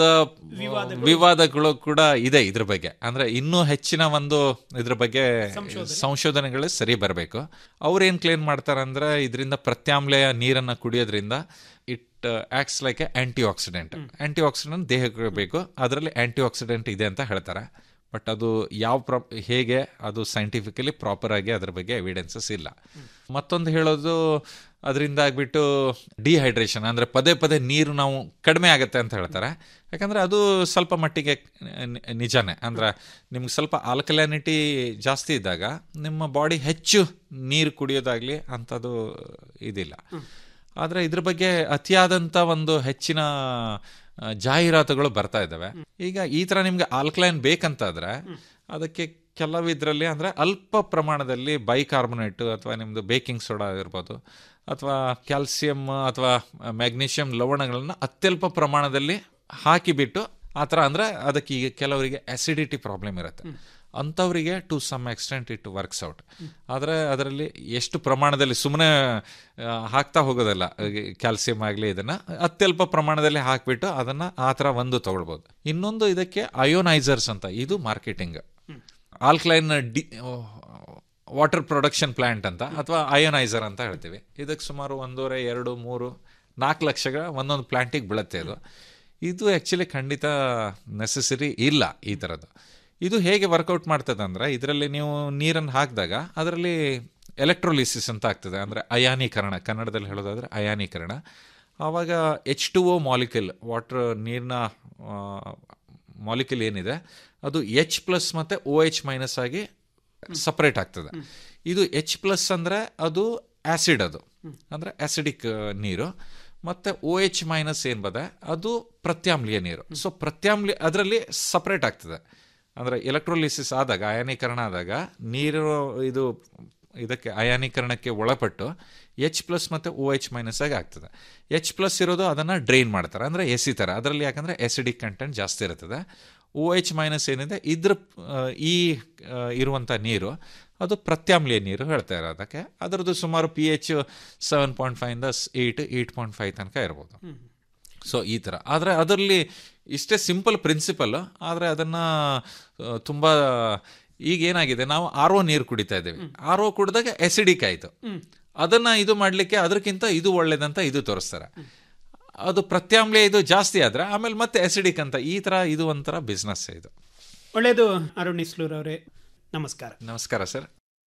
ವಿವಾದಗಳು ಕೂಡ ಇದೆ ಇದ್ರ ಬಗ್ಗೆ ಅಂದ್ರೆ ಇನ್ನೂ ಹೆಚ್ಚಿನ ಒಂದು ಇದ್ರ ಬಗ್ಗೆ ಸಂಶೋಧನೆಗಳು ಸರಿ ಬರಬೇಕು ಅವ್ರು ಏನ್ ಕ್ಲೇಮ್ ಮಾಡ್ತಾರೆ ಅಂದ್ರೆ ಇದರಿಂದ ಪ್ರತ್ಯಾಮ್ಲಯ ನೀರನ್ನ ಕುಡಿಯೋದ್ರಿಂದ it acts like a antioxidant antioxidant ದೇಹಕ್ಕೆ ಬೇಕು ಅದರಲ್ಲಿ ಆಂಟಿ ಆಕ್ಸಿಡೆಂಟ್ ಇದೆ ಅಂತ ಹೇಳ್ತಾರೆ ಬಟ್ ಅದು ಯಾವ ಪ್ರ ಹೇಗೆ ಅದು ಸೈಂಟಿಫಿಕಲಿ ಪ್ರಾಪರ್ ಆಗಿ ಅದ್ರ ಬಗ್ಗೆ ಎವಿಡೆನ್ಸಸ್ ಇಲ್ಲ ಮತ್ತೊಂದು ಹೇಳೋದು ಅದರಿಂದ ಆಗ್ಬಿಟ್ಟು ಡಿಹೈಡ್ರೇಷನ್ ಅಂದ್ರೆ ಪದೇ ಪದೇ ನೀರು ನಾವು ಕಡಿಮೆ ಆಗುತ್ತೆ ಅಂತ ಹೇಳ್ತಾರೆ ಯಾಕಂದ್ರೆ ಅದು ಸ್ವಲ್ಪ ಮಟ್ಟಿಗೆ ನಿ- ನಿಜಾನೇ ಅಂದ್ರೆ ನಿಮ್ಗೆ ಸ್ವಲ್ಪ ಆಲ್ಕಲಾನಿಟಿ ಜಾಸ್ತಿ ಇದ್ದಾಗ ನಿಮ್ಮ ಬಾಡಿ ಹೆಚ್ಚು ನೀರು ಕುಡಿಯೋದಾಗ್ಲಿ ಅಂಥದ್ದು ಇದಿಲ್ಲ ಆದ್ರೆ ಇದ್ರ ಬಗ್ಗೆ ಅತಿಯಾದಂತ ಒಂದು ಹೆಚ್ಚಿನ ಆ, ಜಾಹೀರಾತುಗಳು ಬರ್ತಾ ಇದ್ದಾವೆ ಈಗ ಈ ತರ ನಿಮ್ಗೆ ಆಲ್ಕಲೈನ್ ಬೇಕಂತಾದ್ರೆ ಅದಕ್ಕೆ ಕೆಲವಿದ್ರಲ್ಲಿ ಅಂದ್ರೆ ಅಲ್ಪ ಪ್ರಮಾಣದಲ್ಲಿ ಬೈಕಾರ್ಬೊನೇಟ್ ಅಥವಾ ನಿಮ್ದು ಬೇಕಿಂಗ್ ಸೋಡಾ ಇರ್ಬೋದು ಅಥವಾ ಕ್ಯಾಲ್ಸಿಯಂ ಅಥವಾ ಮ್ಯಾಗ್ನೀಷಿಯಂ ಲವಣಗಳನ್ನ ಅತ್ಯಲ್ಪ ಪ್ರಮಾಣದಲ್ಲಿ ಹಾಕಿಬಿಟ್ಟು ಆ ಥರ ಅಂದ್ರೆ ಅದಕ್ಕೆ ಈಗ ಕೆಲವರಿಗೆ ಅಸಿಡಿಟಿ ಪ್ರಾಬ್ಲಮ್ ಇರುತ್ತೆ ಅಂಥವರಿಗೆ to some extent it works out ಆದರೆ ಅದರಲ್ಲಿ ಎಷ್ಟು ಪ್ರಮಾಣದಲ್ಲಿ ಸುಮ್ಮನೆ ಹಾಕ್ತಾ ಹೋಗೋದಲ್ಲ ಕ್ಯಾಲ್ಸಿಯಂ ಆಗಲಿ ಇದನ್ನು ಅತ್ಯಲ್ಪ ಪ್ರಮಾಣದಲ್ಲಿ ಹಾಕಿಬಿಟ್ಟು ಅದನ್ನು ಆ ಥರ ಒಂದು ತಗೊಳ್ಬೋದು ಇನ್ನೊಂದು ಇದಕ್ಕೆ ಅಯೋನೈಸರ್ಸ್ ಅಂತ ಇದು marketing alkaline the water production plant ಅಂತ ಅಥವಾ ಅಯೋನೈಸರ್ ಅಂತ ಹೇಳ್ತೀವಿ ಇದಕ್ಕೆ ಸುಮಾರು ಒಂದೂವರೆ ಎರಡು ಮೂರು ನಾಲ್ಕು ಲಕ್ಷಗಳ ಒಂದೊಂದು ಪ್ಲಾಂಟಿಗೆ ಬೀಳುತ್ತೆ ಇದು ಇದು ಆ್ಯಕ್ಚುಲಿ ಖಂಡಿತ ನೆಸೆಸರಿ ಇಲ್ಲ ಈ ಥರದ್ದು ಇದು ಹೇಗೆ ವರ್ಕೌಟ್ ಮಾಡ್ತದೆ ಅಂದರೆ ಇದರಲ್ಲಿ ನೀವು ನೀರನ್ನು ಹಾಕಿದಾಗ ಅದರಲ್ಲಿ ಎಲೆಕ್ಟ್ರೋಲಿಸಿಸ್ ಅಂತ ಆಗ್ತದೆ ಅಂದರೆ ಅಯಾನೀಕರಣ ಕನ್ನಡದಲ್ಲಿ ಹೇಳೋದಾದರೆ ಅಯಾನೀಕರಣ ಆವಾಗ H two O molecule water ನೀರಿನ ಮಾಲಿಕ್ಯೂಲ್ ಏನಿದೆ ಅದು ಎಚ್ ಪ್ಲಸ್ ಮತ್ತು ಒ ಎಚ್ ಮೈನಸ್ ಆಗಿ ಸಪ್ರೇಟ್ ಆಗ್ತದೆ ಇದು ಎಚ್ ಪ್ಲಸ್ ಅಂದರೆ ಅದು ಆ್ಯಸಿಡ್ ಅದು ಅಂದರೆ ಆ್ಯಸಿಡಿಕ್ ನೀರು ಮತ್ತು ಒ ಎಚ್ ಮೈನಸ್ ಏನು ಬದೆ ಅದು ಪ್ರತ್ಯಾಮ್ಲೀಯ ನೀರು ಸೊ ಪ್ರತ್ಯಾಮ್ಲೀಯ ಅದರಲ್ಲಿ ಸಪ್ರೇಟ್ ಆಗ್ತದೆ ಅಂದರೆ ಎಲೆಕ್ಟ್ರೋಲಿಸಿಸ್ ಆದಾಗ ಅಯಾನೀಕರಣ ಆದಾಗ ನೀರು ಇದು ಇದಕ್ಕೆ ಅಯಾನೀಕರಣಕ್ಕೆ ಒಳಪಟ್ಟು ಎಚ್ ಪ್ಲಸ್ ಮತ್ತು ಒ ಎಚ್ ಮೈನಸ್ ಆಗಿ ಆಗ್ತದೆ ಎಚ್ ಪ್ಲಸ್ ಇರೋದು ಅದನ್ನು ಡ್ರೈನ್ ಮಾಡ್ತಾರೆ ಅಂದರೆ ಎಸಿತಾರೆ ಅದರಲ್ಲಿ ಯಾಕಂದರೆ ಎಸಿಡಿಕ್ ಕಂಟೆಂಟ್ ಜಾಸ್ತಿ ಇರ್ತದೆ ಒ ಎಚ್ ಮೈನಸ್ ಏನಿದೆ ಇದ್ರ ಈ ಇರುವಂಥ ನೀರು ಅದು ಪ್ರತ್ಯಾಮ್ಲೀಯ ನೀರು ಹೇಳ್ತಾ ಇರೋದಕ್ಕೆ ಅದರದ್ದು ಸುಮಾರು ಪಿ ಎಚ್ ಸೆವೆನ್ ಪಾಯಿಂಟ್ ಫೈವಿಂದ ಏಯ್ಟ್ ಏಯ್ಟ್ ಪಾಯಿಂಟ್ ಫೈವ್ ತನಕ ಇರ್ಬೋದು ಸೊ ಈ ಥರ ಆದರೆ ಅದರಲ್ಲಿ ಇಷ್ಟೇ ಸಿಂಪಲ್ ಪ್ರಿನ್ಸಿಪಲ್ ಆದರೆ ಅದನ್ನು ತುಂಬ ಈಗ ಏನಾಗಿದೆ ನಾವು ಆರ್ ಒ ನೀರು ಕುಡಿತಾ ಇದ್ದೇವೆ ಆರ್ ಒ ಕುಡಿದಾಗ ಎಸಿಡಿಕ್ ಆಯಿತು ಅದನ್ನ ಇದು ಮಾಡಲಿಕ್ಕೆ ಅದಕ್ಕಿಂತ ಇದು ಒಳ್ಳೇದಂತ ಇದು ತೋರಿಸ್ತಾರೆ ಅದು ಪ್ರತ್ಯಾಮ್ಲೀಯ ಇದು ಜಾಸ್ತಿ ಆದ್ರೆ ಆಮೇಲೆ ಮತ್ತೆ ಎಸಿಡಿಕ್ ಅಂತ ಈ ತರ ಇದು ಒಂಥರ ಬಿಸ್ನೆಸ್ ಇದು ಒಳ್ಳೆಯದು ಅರುಣ್ ಇಸ್ಲೂರ್ ಅವರೇ ನಮಸ್ಕಾರ ನಮಸ್ಕಾರ ಸರ್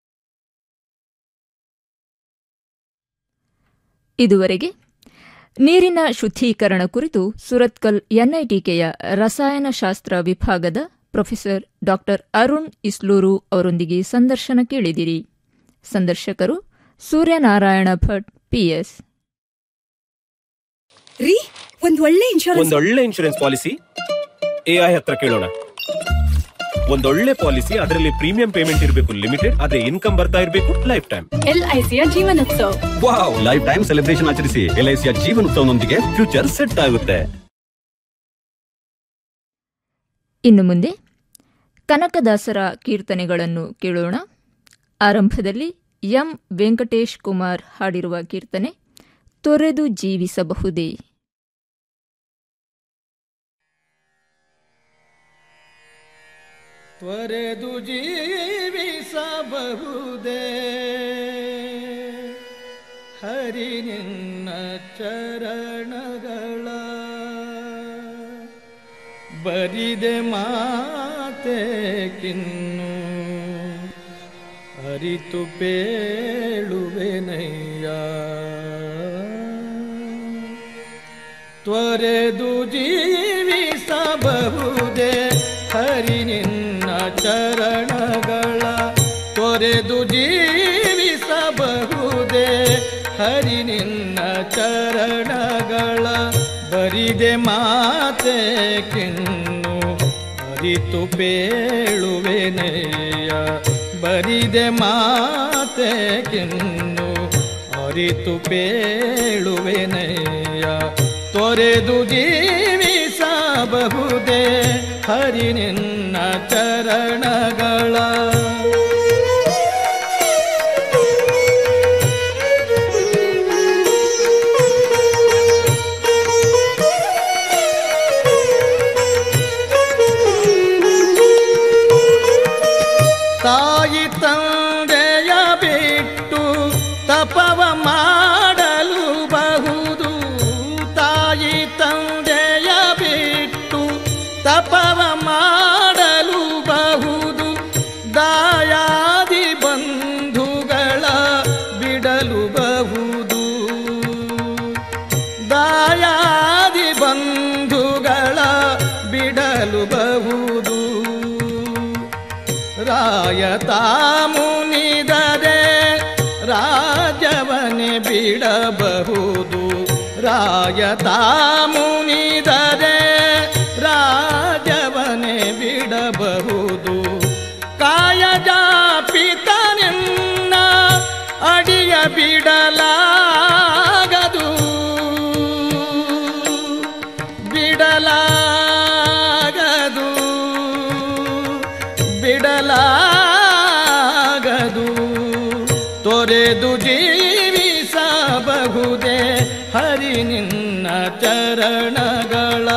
ಇದುವರೆಗೆ ನೀರಿನ ಶುದ್ಧೀಕರಣ ಕುರಿತು ಸುರತ್ಕಲ್ ಎನ್ಐಟಿಕೆಯ ರಸಾಯನಶಾಸ್ತ್ರ ವಿಭಾಗದ ಪ್ರೊಫೆಸರ್ ಡಾ ಅರುಣ್ ಇಸ್ಲೂರು ಅವರೊಂದಿಗೆ ಸಂದರ್ಶನ ಕೇಳಿದಿರಿ ಸಂದರ್ಶಕರು ಸೂರ್ಯನಾರಾಯಣ ಭಟ್ ಪಿಎಸ್ ರೀ ಒಂದ್ ಒಳ್ಳೆ ಇನ್ಶೂರೆನ್ಸ್ ಒಂದೊಳ್ಳೆ ಇನ್ಶೂರೆನ್ಸ್ ಪಾಲಿಸಿ ಎಐ ಹತ್ರ ಕೇಳೋಣ ಒಂದೊಳ್ಳೆ ಪಾಲಿಸಿ ಅದರಲ್ಲಿ ಪ್ರೀಮಿಯಂ ಪೇಮೆಂಟ್ ಇರಬೇಕು ಲಿಮಿಟೆಡ್ ಅದೇ ಇನ್ಕಮ್ ಬರ್ತಾ ಇರಬೇಕು ಲೈಫ್ ಟೈಮ್ ಎಲ್ಐಸಿಯ ಜೀವನೋತ್ಸವ ವಾವ್ ಲೈಫ್ ಟೈಮ್ ಸೆಲೆಬ್ರೇಷನ್ ಆಚರಿಸಿ ಎಲ್ಐಸಿಯ ಜೀವನೋತ್ಸವನೊಂದಿಗೆ ಫ್ಯೂಚರ್ ಸೆಟ್ ಆಗುತ್ತೆ ಇನ್ನು ಮುಂದೆ ಕನಕದಾಸರ ಕೀರ್ತನೆಗಳನ್ನು ಕೇಳೋಣ ಆರಂಭದಲ್ಲಿ ಎಂ ವೆಂಕಟೇಶ್ ಕುಮಾರ್ ಹಾಡಿರುವ ಕೀರ್ತನೆ ತೊರೆದು ಜೀವಿಸಬಹುದೇ ತ್ವರೆದು ಜೀವಿಸಬಹುದೇ ಹರಿ ನಿನ್ನ ಚರಣಗಳ ಬರಿದೆ ಮಾತೆ ಕಿನ್ನು ಅರಿತು ಪೇಳುವೆನಯ್ಯ ತ್ವರೆದು ಜೀವಿಸಬಹುದೇ ಹರಿ ನಿನ್ನ ಚರಣಗಳ ತೊರೆದು ಜೀವಿಸಬಹುದೇ ಹರಿ ನಿನ್ನ ಚರಣಗಳ ಬರಿದೆ ಮಾತೆ ಕಿನ್ನು ಅರಿತು ಪೇಳುವೆನೆಯ ಬರಿದೆ ಮಾತೆ ಕಿನ್ನು ಅರಿತು ಪೇಳುವೆನೆಯ ತೊರೆದು ಜೀವಿಸಬಹುದೇ ಹರಿ ನಿನ್ನ ಚರಣಗಳ ತಾಯಿ ತಂದೆಯ ಬಿಟ್ಟು ತಪವ ಮಾಡಲು ಬಹುದು ತಾಯಿ ತಂದೆಯ ಬಿಟ್ಟು ತಪವ ಮಾಡಲು ಬಹುದು ದಾಯಾದಿ ಬಂಧುಗಳ ಬಿಡಲು ಬಹುದು ದಾಯಾದಿ ಬಂಧುಗಳ ಬಿಡಲು ಬಹುದು ರಾಯತ ಮುನಿದರೆ ರಾಜವನೆ ಬಿಡಬಹುದು ರಾಯತ ಮುನಿದರೆ ರಾಜವನೆ ಬಿಡಬಹುದು ಕಾಯಜ ಪಿತನೆನ್ನ ಅಡಿಯ ಬಿಡಲಾಗದು ಬಿಡಲಾಗದು ಬಿಡಲಾಗದು ಬರಿ ನಿನ್ನ ಚರಣಗಳ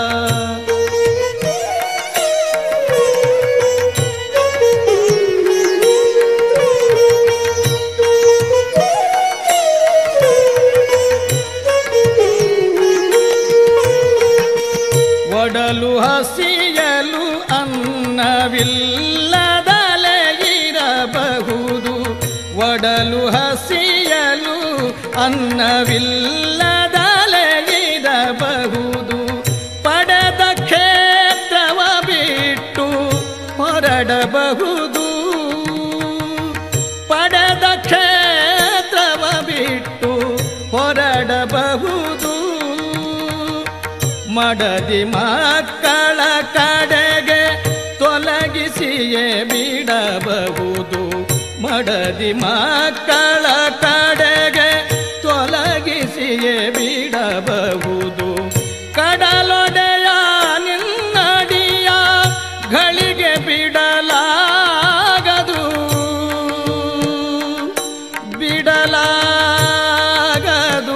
ಒಡಲು ಹಸಿಯಲು ಅನ್ನವಿಲ್ಲದಲೆ ಇರಬಹುದು ಒಡಲು ಹಸಿಯಲು ಅನ್ನವಿಲ್ಲದಲೆ ಇರಬಹುದು ಪಡೆದ ಕ್ಷೇತ್ರವ ಬಿಟ್ಟು ಹೊರಡಬಹುದು ಪಡೆದ ಕ್ಷೇತ್ರವ ಬಿಟ್ಟು ಹೊರಡಬಹುದು ಮಡದಿ ಮಕ್ಕಳ ಕಡೆಗೆ ತೊಲಗಿಸಿಯೇ ಬಿಡಬಹುದು ಮಡದಿ ಮಕ್ಕಳ ಕಡೆಗೆ ತೊಲಗಿಸಿಯೇ ಬಿಡಬಹುದು